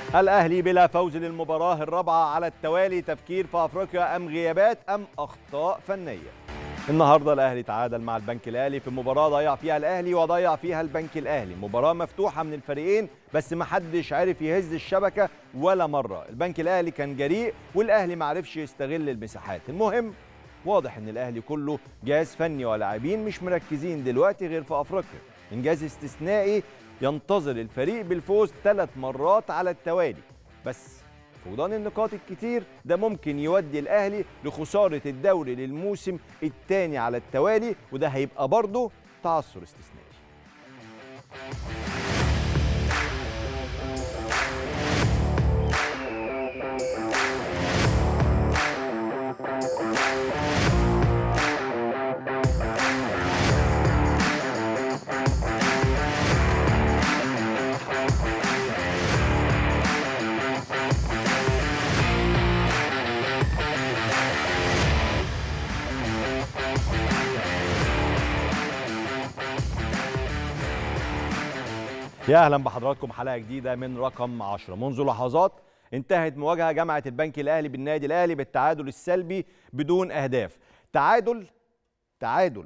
الأهلي بلا فوز للمباراة الرابعة على التوالي تفكير في أفريقيا أم غيابات أم أخطاء فنية النهارده الاهلي تعادل مع البنك الاهلي في مباراه ضيع فيها الاهلي وضيع فيها البنك الاهلي مباراه مفتوحه من الفريقين بس ما حدش عرف يهز الشبكه ولا مره البنك الاهلي كان جريء والاهلي ما عرفش يستغل المساحات المهم واضح ان الاهلي كله جهاز فني ولاعبين مش مركزين دلوقتي غير في افريقيا انجاز استثنائي ينتظر الفريق بالفوز ثلاث مرات على التوالي بس فقدان النقاط الكتير ده ممكن يودي الاهلي لخساره الدوري للموسم الثاني على التوالي وده هيبقى برضه تعثر استثنائي يا اهلا بحضراتكم حلقه جديده من رقم 10 منذ لحظات انتهت مواجهه جامعه البنك الاهلي بالنادي الاهلي بالتعادل السلبي بدون اهداف تعادل تعادل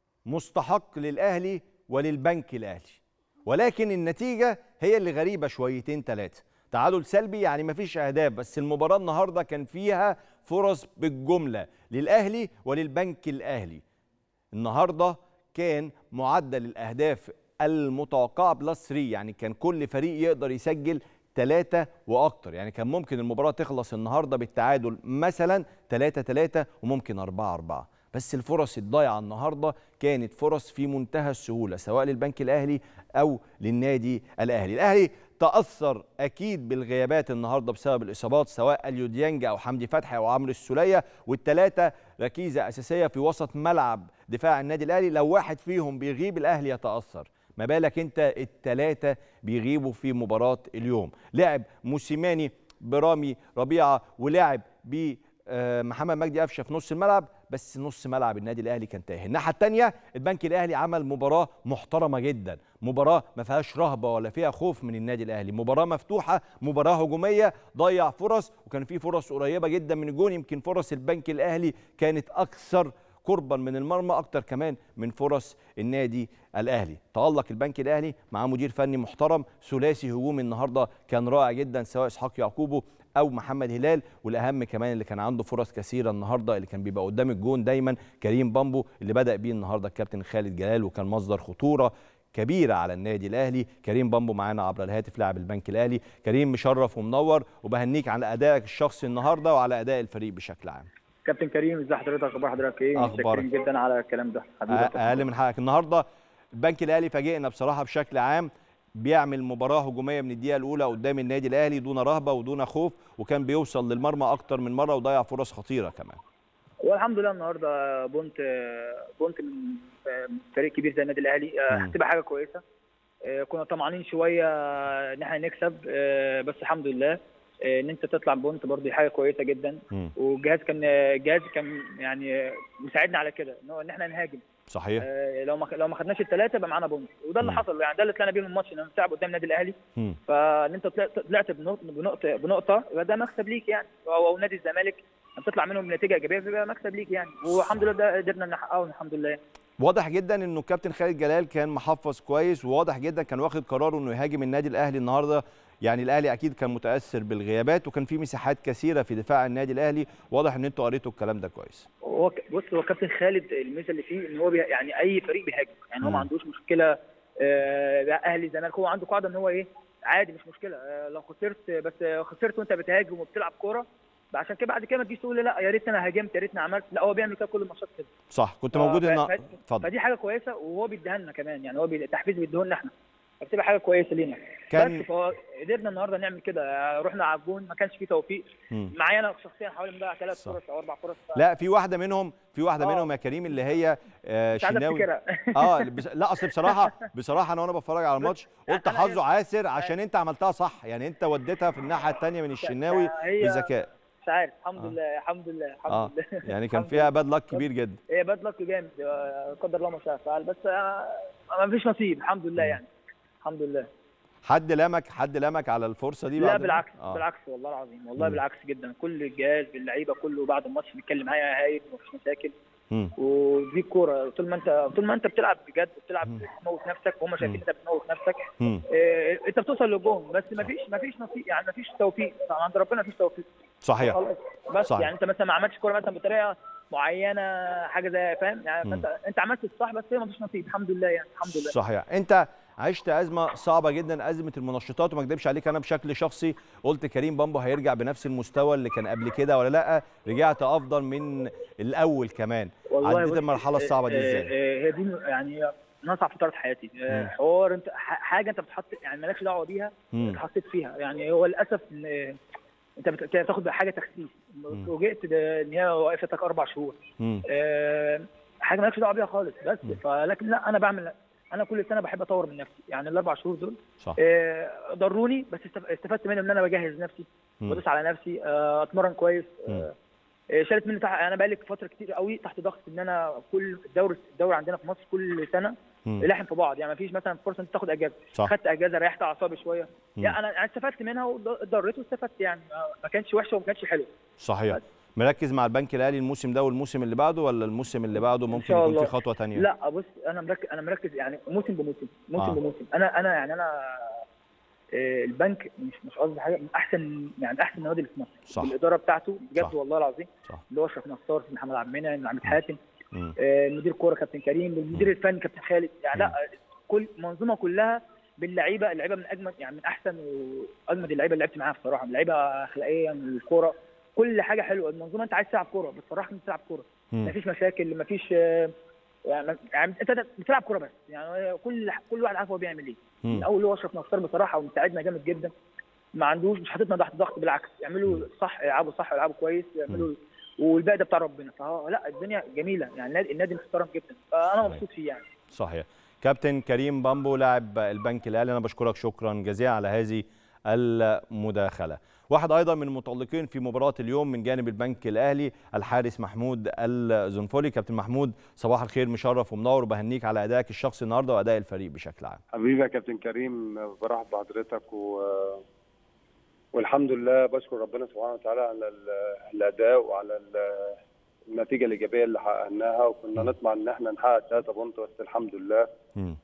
مستحق للاهلي وللبنك الاهلي ولكن النتيجه هي اللي غريبه شويتين ثلاثه تعادل سلبي يعني مفيش اهداف بس المباراه النهارده كان فيها فرص بالجمله للاهلي وللبنك الاهلي النهارده كان معدل الاهداف المتوقعه بلس 3 يعني كان كل فريق يقدر يسجل ثلاثة وأكتر يعني كان ممكن المباراة تخلص النهاردة بالتعادل مثلا 3 3 وممكن 4 4 بس الفرص الضايعة النهاردة كانت فرص في منتهى السهولة سواء للبنك الأهلي أو للنادي الأهلي الأهلي تأثر أكيد بالغيابات النهاردة بسبب الإصابات سواء اليو ديانج أو حمدي فتحي أو عمرو السولية والثلاثة ركيزة أساسية في وسط ملعب دفاع النادي الأهلي لو واحد فيهم بيغيب الأهلي يتأثر ما بالك انت الثلاثه بيغيبوا في مباراه اليوم لعب موسيماني برامي ربيعه ولعب بمحمد مجدي قفشه في نص الملعب بس نص ملعب النادي الاهلي كان تاهي الناحيه الثانيه البنك الاهلي عمل مباراه محترمه جدا مباراه ما فيهاش رهبه ولا فيها خوف من النادي الاهلي مباراه مفتوحه مباراه هجوميه ضيع فرص وكان في فرص قريبه جدا من الجون يمكن فرص البنك الاهلي كانت اكثر قربا من المرمى اكتر كمان من فرص النادي الاهلي تالق البنك الاهلي مع مدير فني محترم ثلاثي هجومي النهارده كان رائع جدا سواء اسحاق يعقوبه او محمد هلال والاهم كمان اللي كان عنده فرص كثيره النهارده اللي كان بيبقى قدام الجون دايما كريم بامبو اللي بدا بيه النهارده الكابتن خالد جلال وكان مصدر خطوره كبيرة على النادي الأهلي كريم بامبو معانا عبر الهاتف لاعب البنك الأهلي كريم مشرف ومنور وبهنيك على أدائك الشخصي النهاردة وعلى أداء الفريق بشكل عام كابتن كريم ازي حضرتك اخبار حضرتك ايه أخبارك. متشكرين جدا على الكلام ده حبيبي اقل من حقك النهارده البنك الاهلي فاجئنا بصراحه بشكل عام بيعمل مباراه هجوميه من الدقيقه الاولى قدام النادي الاهلي دون رهبه ودون خوف وكان بيوصل للمرمى اكتر من مره وضيع فرص خطيره كمان والحمد لله النهارده بونت بونت من من فريق كبير زي النادي الاهلي آه، مم. هتبقى حاجه كويسه آه، كنا طمعانين شويه ان احنا نكسب آه، بس الحمد لله آه، ان انت تطلع بونت برضه دي حاجه كويسه جدا مم. والجهاز كان الجهاز كان يعني مساعدنا على كده ان هو ان احنا نهاجم صحيح آه، لو ما لو ما خدناش الثلاثه يبقى معانا بونت وده اللي مم. حصل يعني ده اللي طلعنا بيه من الماتش ان احنا بنلعب قدام النادي الاهلي مم. فان انت طلعت طلعت بنقطه بنقطه بنقطه يبقى ده مكسب ليك يعني او أو نادي الزمالك لما تطلع منهم بنتيجه ايجابيه بيبقى مكسب ليك يعني والحمد لله ده قدرنا نحققه الحمد لله واضح جدا انه الكابتن خالد جلال كان محفظ كويس وواضح جدا كان واخد قراره انه يهاجم النادي الاهلي النهارده يعني الاهلي اكيد كان متاثر بالغيابات وكان في مساحات كثيره في دفاع النادي الاهلي واضح ان انتوا قريتوا الكلام ده كويس هو ك- بص هو كابتن خالد الميزه اللي فيه ان هو بي يعني اي فريق بيهاجم يعني هو مم. ما عندوش مشكله آه، ده اهلي زمالك هو عنده قاعده ان هو ايه عادي مش مشكله آه، لو خسرت بس آه، خسرت وانت بتهاجم وبتلعب كوره عشان كده بعد كده ما تجيش تقول لي لا يا ريتني انا هاجمت يا ريتني عملت لا هو بيعمل كده كل الماتشات كده صح كنت ف- موجود ف- النا- ف- اتفضل فدي حاجه كويسه وهو بيديها لنا كمان يعني هو بي- تحفيز بيديه لنا احنا فبتبقى حاجه كويسه لينا كان- بس فهو قدرنا النهارده نعمل كده رحنا على الجون ما كانش فيه توفيق مم. معايا انا شخصيا حوالي مضيع ثلاث صح. فرص او اربع فرص ف- لا في واحده منهم في واحده آه. منهم يا كريم اللي هي آه مش عايز شناوي افتكرها اه بس لا اصل بصراحه بصراحه انا وانا بتفرج على الماتش قلت أنا- حظه عاسر عشان انت عملتها صح يعني انت وديتها في الناحيه الثانيه من الشناوي هي- بذكاء مش عارف الحمد آه. لله الحمد لله الحمد اه لله يعني كان الحمد فيها لله. باد لك كبير جدا هي باد لك جامد آه، قدر الله ما شاء فعل بس آه، ما فيش نصيب الحمد لله مم. يعني الحمد لله حد لامك حد لامك على الفرصه دي لا بعد بالعكس آه. بالعكس والله العظيم والله مم. بالعكس جدا كل الجهاز باللعيبه كله بعد الماتش بيتكلم معايا هايل مفيش مشاكل مم. ودي الكوره طول ما انت طول ما انت بتلعب بجد بتلعب مم. بتموت نفسك وهم شايفين انت بتموت نفسك مم. اه انت بتوصل للجون بس مفيش مفيش نصيب يعني مفيش توفيق عند ربنا مفيش توفيق صحيح خلاص بس صحيح. يعني انت مثلا ما عملتش كوره مثلا بطريقه معينه حاجه زي فاهم يعني مم. فانت انت عملت الصح بس هي مفيش نصيب الحمد لله يعني الحمد لله صحيح انت عشت ازمه صعبه جدا ازمه المنشطات وما اكذبش عليك انا بشكل شخصي قلت كريم بامبو هيرجع بنفس المستوى اللي كان قبل كده ولا لا رجعت افضل من الاول كمان عديت بص، المرحله الصعبه دي آه، ازاي آه، هي دي يعني من اصعب فترات حياتي آه، مم. حوار انت ح- حاجه انت بتحط يعني مالكش دعوه بيها مم. اتحطيت فيها يعني هو للاسف ان آه، انت بت- بتاخد حاجه تخسيس مم. فوجئت ده ان هي وقفتك اربع شهور مم. آه، حاجه مالكش دعوه بيها خالص بس مم. فلكن لا انا بعمل انا كل سنه بحب اطور من نفسي يعني الاربع شهور دول صح آه، ضروني بس استف- استفدت منهم ان انا بجهز نفسي مم. بدوس على نفسي آه، اتمرن كويس مم. آه، آه، شالت مني تح... انا بقالي فتره كتير قوي تحت ضغط ان انا كل الدوري الدوري عندنا في مصر كل سنه مم. لاحم في بعض يعني ما فيش مثلا فرصه انت تاخد اجازه صح خدت اجازه ريحت اعصابي شويه مم. يعني انا أنا استفدت منها واتضريت واستفدت يعني ما- ما كانش وحشه وما كانش حلو صحيح بس. مركز مع البنك الاهلي الموسم ده والموسم اللي بعده ولا الموسم اللي بعده ممكن شاء يكون في الله. خطوه تانية لا بص انا مركز انا مركز يعني موسم بموسم موسم آه. آه. بموسم انا انا يعني انا آه، البنك مش مش قصدي حاجه من احسن يعني احسن النوادي اللي في مصر صح. الاداره بتاعته بجد صح. والله العظيم صح. اللي هو اشرف نصار محمد عبد المنعم عماد حاتم مم. آه، مدير كوره كابتن كريم المدير الفني كابتن خالد يعني لا كل منظومه كلها باللعيبه اللعيبه من اجمل يعني من احسن واجمد اللعيبه اللي لعبت معاها بصراحه لعيبه اخلاقيا الكوره كل حاجه حلوه المنظومه انت عايز تلعب كوره بتصرحك انت تلعب كوره مم. مفيش مشاكل مفيش آه، يعني يعني انت بتلعب كوره بس يعني كل كل واحد عارف هو بيعمل ايه مم. من اول هو اشرف نصار بصراحه ومساعدنا جامد جدا ما عندوش مش حاططنا تحت ضغط بالعكس يعملوا صح يلعبوا صح يلعبوا كويس يعملوا والباقي ده بتاع ربنا فهو لا الدنيا جميله يعني النادي, النادي محترم جدا فانا صحيح. مبسوط فيه يعني صحيح كابتن كريم بامبو لاعب البنك الاهلي انا بشكرك شكرا جزيلا على هذه المداخله واحد ايضا من المتالقين في مباراه اليوم من جانب البنك الاهلي الحارس محمود الزنفولي كابتن محمود صباح الخير مشرف ومنور وبهنيك على ادائك الشخصي النهارده واداء الفريق بشكل عام حبيبي يا كابتن كريم برحب بحضرتك و... والحمد لله بشكر ربنا سبحانه وتعالى على ال- الاداء وعلى ال- النتيجه الايجابيه اللي حققناها وكنا نطمع ان احنا نحقق 3 بونت بس الحمد لله مم.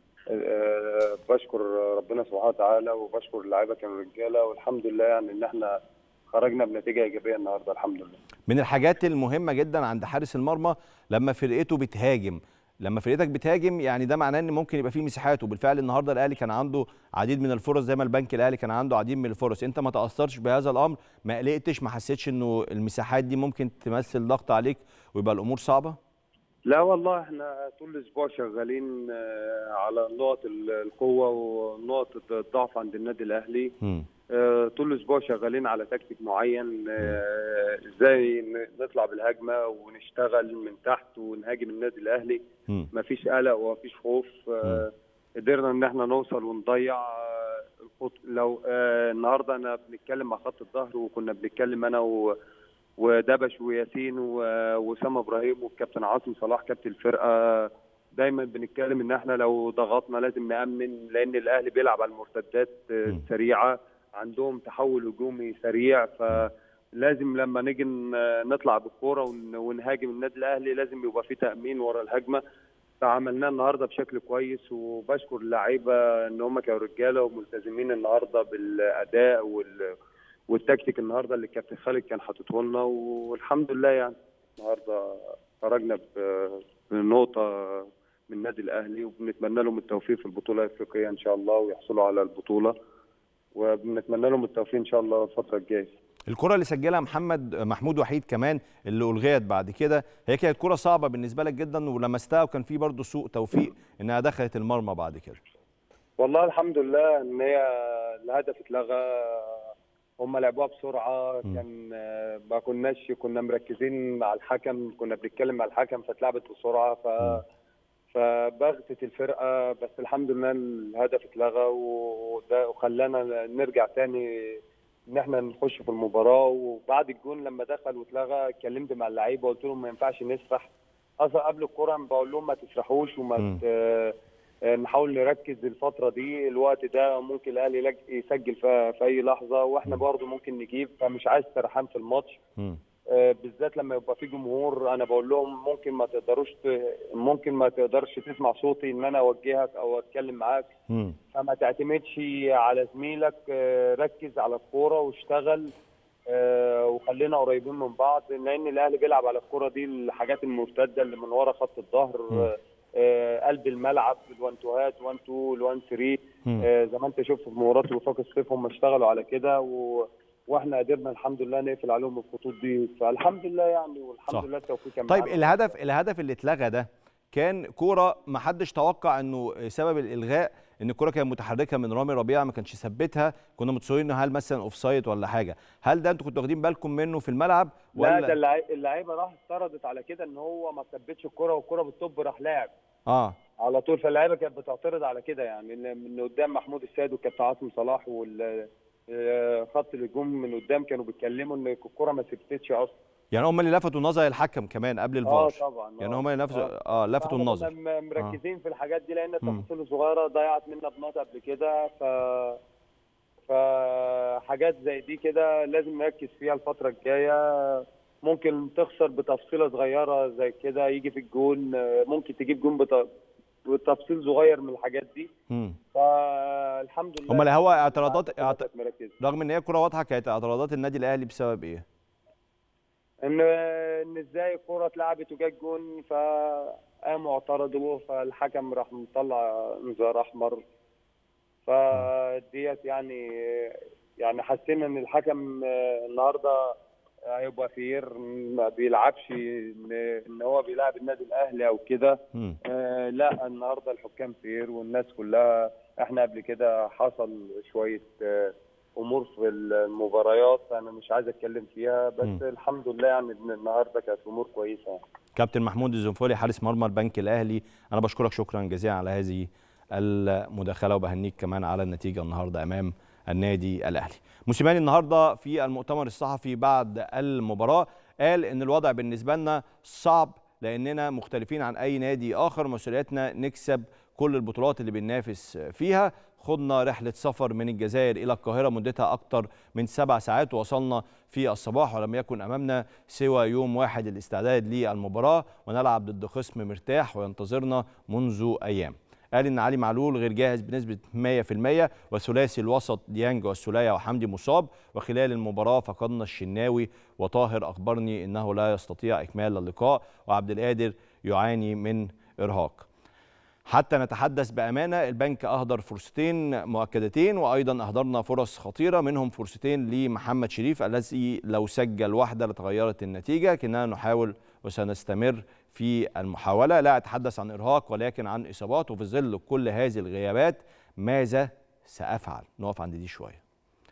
آه، بشكر ربنا سبحانه وتعالى وبشكر اللعيبه كانوا رجاله والحمد لله يعني ان احنا خرجنا بنتيجه ايجابيه النهارده الحمد لله من الحاجات المهمه جدا عند حارس المرمى لما فرقته بتهاجم لما فرقتك بتهاجم يعني ده معناه ان ممكن يبقى فيه مساحات وبالفعل النهارده الاهلي كان عنده عديد من الفرص زي ما البنك الاهلي كان عنده عديد من الفرص انت ما تاثرتش بهذا الامر ما قلقتش ما حسيتش انه المساحات دي ممكن تمثل ضغط عليك ويبقى الامور صعبه لا والله احنا طول الاسبوع شغالين آه، على نقط ال- القوه ونقط الضعف عند النادي الاهلي مم. آه، طول الاسبوع شغالين على تكتيك معين آه، ازاي ن- نطلع بالهجمه ونشتغل من تحت ونهاجم النادي الاهلي مم. مفيش قلق ومفيش خوف آه، قدرنا ان احنا نوصل ونضيع آه، الخط لو آه، النهارده انا بنتكلم مع خط الظهر وكنا بنتكلم انا و ودبش وياسين و- واسامه ابراهيم والكابتن عاصم صلاح كابتن الفرقه دايما بنتكلم ان احنا لو ضغطنا لازم نامن لان الاهلي بيلعب على المرتدات آه، م. سريعه عندهم تحول هجومي سريع فلازم لما نيجي ن- نطلع بالكوره ون- ونهاجم النادي الاهلي لازم يبقى في تامين ورا الهجمه فعملناه النهارده بشكل كويس وبشكر اللعيبه ان هم كانوا رجاله وملتزمين النهارده بالاداء وال والتكتيك النهارده اللي الكابتن خالد كان حاططه لنا والحمد لله يعني النهارده خرجنا ب- بنقطه من النادي الاهلي وبنتمنى لهم التوفيق في البطوله الافريقيه ان شاء الله ويحصلوا على البطوله وبنتمنى لهم التوفيق ان شاء الله الفتره الجايه الكره اللي سجلها محمد محمود وحيد كمان اللي الغيت بعد كده هي كانت كره صعبه بالنسبه لك جدا ولمستها وكان في برضه سوء توفيق انها دخلت المرمى بعد كده والله الحمد لله ان هي الهدف اتلغى هم لعبوها بسرعه م. كان آه، ما كناش كنا مركزين مع الحكم كنا بنتكلم مع الحكم فاتلعبت بسرعه ف م. فبغتت الفرقه بس الحمد لله الهدف اتلغى وده وخلانا نرجع تاني ان احنا نخش في المباراه وبعد الجون لما دخل واتلغى اتكلمت مع اللعيبه وقلت لهم ما ينفعش نسرح اصلا قبل الكوره بقول لهم ما تسرحوش وما م. ت... آه، نحاول نركز الفتره دي الوقت ده ممكن الاهلي يلج- يسجل في في اي لحظه واحنا برضه ممكن نجيب فمش عايز سرحان في الماتش مم. آه، بالذات لما يبقى في جمهور انا بقول لهم ممكن ما تقدروش ت- ممكن ما تقدرش تسمع صوتي ان انا اوجهك او اتكلم معاك مم. فما تعتمدش على زميلك آه، ركز على الكوره واشتغل آه، وخلينا قريبين من بعض لان الاهلي بيلعب على الكوره دي الحاجات المرتده اللي من ورا خط الظهر آه، آه، قلب الملعب الوان توهات وان تو الوان ثري مم. آه، زي ما انت شفت في مباراه وفاق الصيف هم اشتغلوا على كده و... واحنا قدرنا الحمد لله نقفل عليهم الخطوط دي فالحمد لله يعني والحمد صح. لله التوفيق كان طيب معانا. الهدف الهدف اللي اتلغى ده كان كوره ما حدش توقع انه سبب الالغاء ان الكوره كانت متحركه من رامي ربيعه ما كانش ثبتها كنا متصورين انه هل مثلا اوف سايد ولا حاجه هل ده انتوا كنتوا واخدين بالكم منه في الملعب لا ولا ده اللعي- اللعيبه راح افترضت على كده ان هو ما ثبتش الكره والكره بالطب راح لاعب اه على طول فاللعيبه كانت بتعترض على كده يعني إن من قدام محمود السيد وكابتن عاصم صلاح وال آه، خط الهجوم من قدام كانوا بيتكلموا ان الكره ما ثبتتش اصلا يعني هم اللي لفتوا نظر الحكم كمان قبل اه الفار طبعا يعني آه. هم اللي نفسوا اه لفتوا فإحنا النظر كنا م- مركزين في الحاجات دي لان مم. التفاصيل الصغيره ضيعت منا بنقط قبل كده ف فحاجات زي دي كده لازم نركز فيها الفتره الجايه ممكن تخسر بتفصيله صغيره زي كده يجي في الجون آه، ممكن تجيب جون بت- بتفصيل صغير من الحاجات دي مم. فالحمد لله هم اللي هو اعتراضات كلها اعت... كانت مركزة. رغم ان هي كوره واضحه كانت اعتراضات النادي الاهلي بسبب ايه؟ ان ان ازاي الكوره اتلعبت وجت جون فقاموا اعترضوا فالحكم راح مطلع انذار احمر فديت يعني يعني حسينا ان الحكم آه، النهارده هيبقى فير ما بيلعبش ان إن هو بيلعب النادي الاهلي او كده مم. آه، لا النهارده الحكام فير والناس كلها احنا قبل كده حصل شويه آه، امور في المباريات انا مش عايز اتكلم فيها بس مم. الحمد لله يعني ان النهارده كانت امور كويسه يعني. كابتن محمود الزنفولي حارس مرمى البنك الاهلي انا بشكرك شكرا جزيلا على هذه المداخله وبهنيك كمان على النتيجه النهارده امام النادي الاهلي موسيماني النهارده في المؤتمر الصحفي بعد المباراه قال ان الوضع بالنسبه لنا صعب لاننا مختلفين عن اي نادي اخر مسؤوليتنا نكسب كل البطولات اللي بننافس فيها خضنا رحلة سفر من الجزائر إلى القاهرة مدتها أكثر من سبع ساعات ووصلنا في الصباح ولم يكن أمامنا سوى يوم واحد للاستعداد للمباراة ونلعب ضد خصم مرتاح وينتظرنا منذ أيام قال ان علي معلول غير جاهز بنسبه 100% وثلاثي الوسط ديانج والسوليه وحمدي مصاب وخلال المباراه فقدنا الشناوي وطاهر اخبرني انه لا يستطيع اكمال اللقاء وعبد القادر يعاني من ارهاق حتى نتحدث بامانه البنك اهدر فرصتين مؤكدتين وايضا اهدرنا فرص خطيره منهم فرصتين لمحمد شريف الذي لو سجل واحده لتغيرت النتيجه كنا نحاول وسنستمر في المحاوله لا اتحدث عن ارهاق ولكن عن اصابات وفي ظل كل هذه الغيابات ماذا سافعل نقف عند دي شويه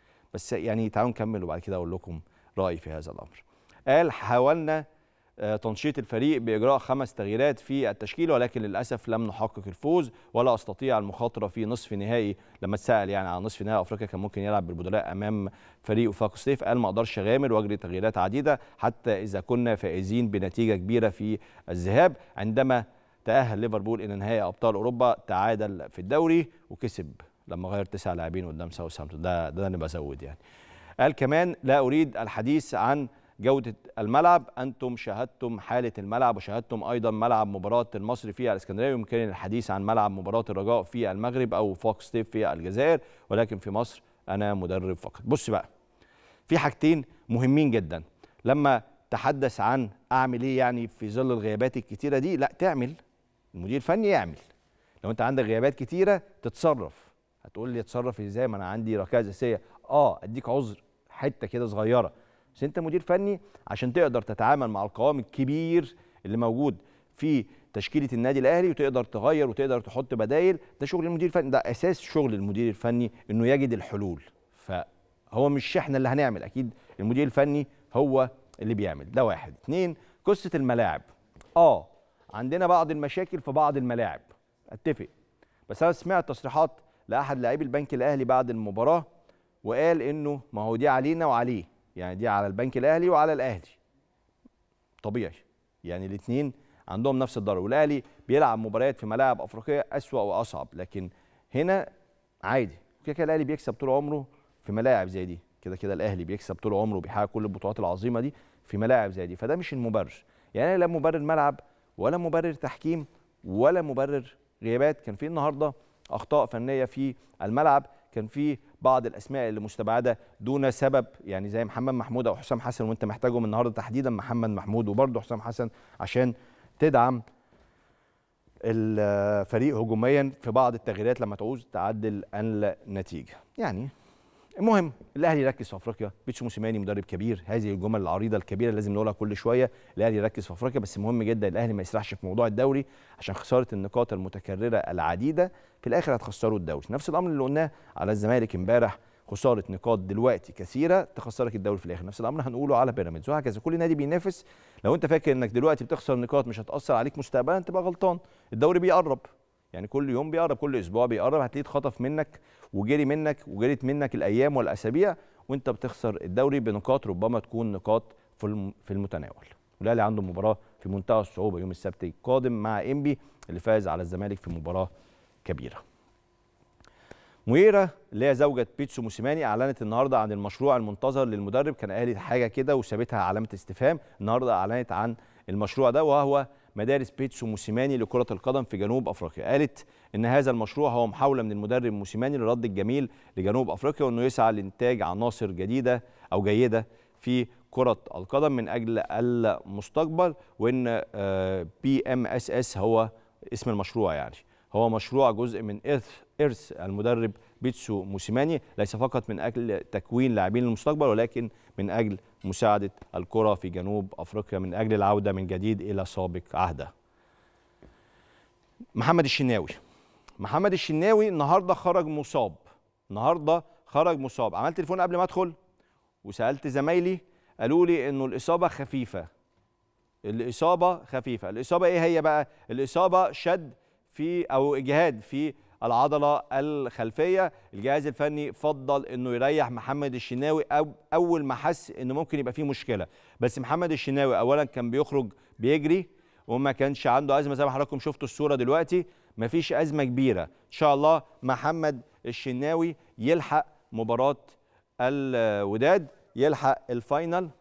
بس يعني تعالوا نكمل وبعد كده اقول لكم رايي في هذا الامر قال حاولنا آه، تنشيط الفريق باجراء خمس تغييرات في التشكيل ولكن للاسف لم نحقق الفوز ولا استطيع المخاطره في نصف نهائي لما اتسال يعني عن نصف نهائي افريقيا كان ممكن يلعب بالبدلاء امام فريق وفاق الصيف قال ما اقدرش اغامر واجري تغييرات عديده حتى اذا كنا فائزين بنتيجه كبيره في الذهاب عندما تاهل ليفربول الى نهائي ابطال اوروبا تعادل في الدوري وكسب لما غير تسع لاعبين قدام ساوثهامبتون ده ده انا بزود يعني قال كمان لا اريد الحديث عن جودة الملعب أنتم شاهدتم حالة الملعب وشاهدتم أيضا ملعب مباراة المصري في الإسكندرية يمكن الحديث عن ملعب مباراة الرجاء في المغرب أو فوكس ستيف في الجزائر ولكن في مصر أنا مدرب فقط بص بقى في حاجتين مهمين جدا لما تحدث عن أعمل إيه يعني في ظل الغيابات الكتيرة دي لا تعمل المدير الفني يعمل لو أنت عندك غيابات كتيرة تتصرف هتقول لي اتصرف ازاي ما انا عندي ركائز اساسيه اه اديك عذر حته كده صغيره بس انت مدير فني عشان تقدر تتعامل مع القوام الكبير اللي موجود في تشكيله النادي الاهلي وتقدر تغير وتقدر تحط بدايل ده شغل المدير الفني ده اساس شغل المدير الفني انه يجد الحلول فهو مش احنا اللي هنعمل اكيد المدير الفني هو اللي بيعمل ده واحد اتنين قصه الملاعب اه عندنا بعض المشاكل في بعض الملاعب اتفق بس انا سمعت تصريحات لاحد لاعبي البنك الاهلي بعد المباراه وقال انه ما هو دي علينا وعليه يعني دي على البنك الاهلي وعلى الاهلي طبيعي يعني الاثنين عندهم نفس الضرر والاهلي بيلعب مباريات في ملاعب افريقيه اسوا واصعب لكن هنا عادي كده كده الاهلي بيكسب طول عمره في ملاعب زي دي كده كده الاهلي بيكسب طول عمره وبيحقق كل البطولات العظيمه دي في ملاعب زي دي فده مش المبرر يعني لا مبرر ملعب ولا مبرر تحكيم ولا مبرر غيابات كان في النهارده اخطاء فنيه في الملعب كان في بعض الاسماء اللي مستبعده دون سبب يعني زي محمد محمود او حسام حسن وانت محتاجهم النهارده تحديدا محمد محمود وبرده حسام حسن عشان تدعم الفريق هجوميا في بعض التغييرات لما تعوز تعدل النتيجه يعني المهم الاهلي يركز في افريقيا بيتسو موسيماني مدرب كبير هذه الجمل العريضه الكبيره اللي لازم نقولها كل شويه الاهلي يركز في افريقيا بس مهم جدا الاهلي ما يسرحش في موضوع الدوري عشان خساره النقاط المتكرره العديده في الاخر هتخسروا الدوري نفس الامر اللي قلناه على الزمالك امبارح خساره نقاط دلوقتي كثيره تخسرك الدوري في الاخر نفس الامر هنقوله على بيراميدز وهكذا كل نادي بينافس لو انت فاكر انك دلوقتي بتخسر نقاط مش هتاثر عليك مستقبلا تبقى غلطان الدوري بيقرب يعني كل يوم بيقرب كل اسبوع بيقرب هتلاقيه اتخطف منك وجري منك وجريت منك الايام والاسابيع وانت بتخسر الدوري بنقاط ربما تكون نقاط في المتناول والاهلي عنده مباراه في منتهى الصعوبه يوم السبت القادم مع انبي اللي فاز على الزمالك في مباراه كبيره مويرا اللي هي زوجة بيتسو موسيماني اعلنت النهارده عن المشروع المنتظر للمدرب كان قالت حاجه كده وسابتها علامه استفهام النهارده اعلنت عن المشروع ده وهو مدارس بيتسو موسيماني لكرة القدم في جنوب أفريقيا قالت إن هذا المشروع هو محاولة من المدرب موسيماني لرد الجميل لجنوب أفريقيا وإنه يسعى لإنتاج عناصر جديدة أو جيدة في كرة القدم من أجل المستقبل وإن بي ام اس اس هو اسم المشروع يعني هو مشروع جزء من إرث إرث المدرب بيتسو موسيماني ليس فقط من أجل تكوين لاعبين المستقبل ولكن من أجل مساعدة الكرة في جنوب أفريقيا من أجل العودة من جديد إلى سابق عهده محمد الشناوي محمد الشناوي النهارده خرج مصاب النهارده خرج مصاب عملت تليفون قبل ما ادخل وسالت زمايلي قالوا لي انه الاصابه خفيفه الاصابه خفيفه الاصابه ايه هي بقى الاصابه شد في او اجهاد في العضله الخلفيه الجهاز الفني فضل انه يريح محمد الشناوي أو اول ما حس انه ممكن يبقى فيه مشكله بس محمد الشناوي اولا كان بيخرج بيجري وما كانش عنده ازمه زي ما حضراتكم شفتوا الصوره دلوقتي مفيش ازمه كبيره ان شاء الله محمد الشناوي يلحق مباراه الوداد يلحق الفاينل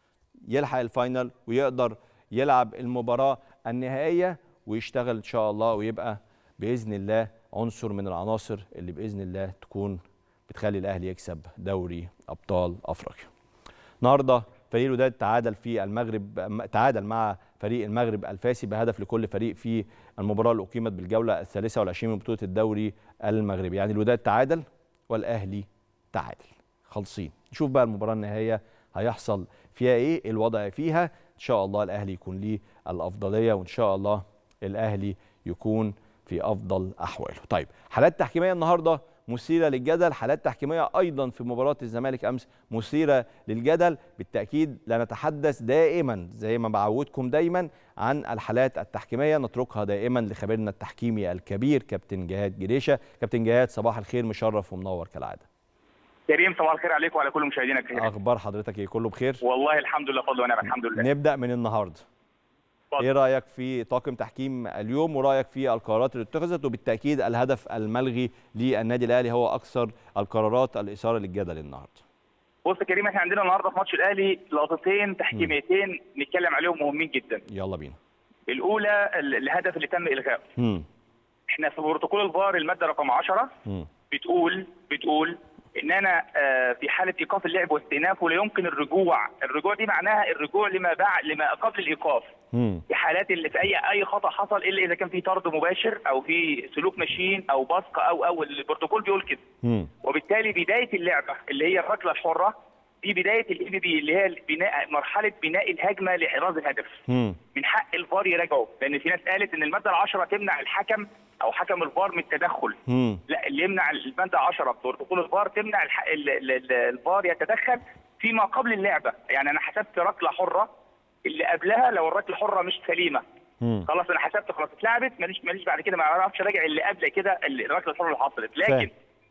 يلحق الفاينل ويقدر يلعب المباراه النهائيه ويشتغل ان شاء الله ويبقى باذن الله عنصر من العناصر اللي باذن الله تكون بتخلي الاهلي يكسب دوري ابطال افريقيا. النهارده فريق الوداد تعادل في المغرب تعادل مع فريق المغرب الفاسي بهدف لكل فريق في المباراه اللي اقيمت بالجوله الثالثه والعشرين من بطوله الدوري المغربي، يعني الوداد تعادل والاهلي تعادل. خالصين. نشوف بقى المباراه النهائيه هيحصل فيها ايه؟ الوضع فيها ان شاء الله الاهلي يكون ليه الافضليه وان شاء الله الاهلي يكون في افضل احواله. طيب حالات تحكيميه النهارده مثيره للجدل، حالات تحكيميه ايضا في مباراه الزمالك امس مثيره للجدل، بالتاكيد لا نتحدث دائما زي ما بعودكم دايما عن الحالات التحكيميه نتركها دائما لخبيرنا التحكيمي الكبير كابتن جهاد جريشه، كابتن جهاد صباح الخير مشرف ومنور كالعاده. كريم صباح الخير عليك وعلى كل مشاهدينا الكرام. اخبار حضرتك ايه؟ كله بخير؟ والله الحمد لله فضل ونعم الحمد لله. نبدا من النهارده. اتفضل. ايه رايك في طاقم تحكيم اليوم ورايك في القرارات اللي اتخذت وبالتاكيد الهدف الملغي للنادي الاهلي هو اكثر القرارات الاثاره للجدل النهارده بص يا كريم احنا عندنا النهارده في ماتش الاهلي لقطتين تحكيميتين نتكلم عليهم مهمين جدا. يلا بينا الاولى ال- الهدف اللي تم الغائه. مم. احنا في بروتوكول الفار الماده رقم 10 مم. بتقول بتقول ان انا آه، في حاله ايقاف اللعب واستئنافه لا يمكن الرجوع، الرجوع دي معناها الرجوع لما بعد لما قبل الايقاف. مم. في حالات اللي في اي اي خطا حصل الا اذا كان في طرد مباشر او في سلوك ماشيين او بصق او او البروتوكول بيقول كده. مم. وبالتالي بدايه اللعبه اللي هي الركله الحره دي بدايه الاي بي بي اللي هي بناء مرحله بناء الهجمه لاحراز الهدف. مم. من حق الفار يراجعه لان في ناس قالت ان الماده العشرة تمنع الحكم او حكم الفار من التدخل. مم. لا اللي يمنع الماده 10 بروتوكول الفار تمنع الح... ال- ال- ال- الفار يتدخل فيما قبل اللعبه، يعني انا حسبت ركله حره اللي قبلها لو الركله الحره مش سليمه مم. خلاص انا حسبت خلاص اتلعبت ماليش ماليش بعد كده ما اعرفش اراجع اللي قبل كده اللي- الركله الحره اللي حصلت فاهم. لكن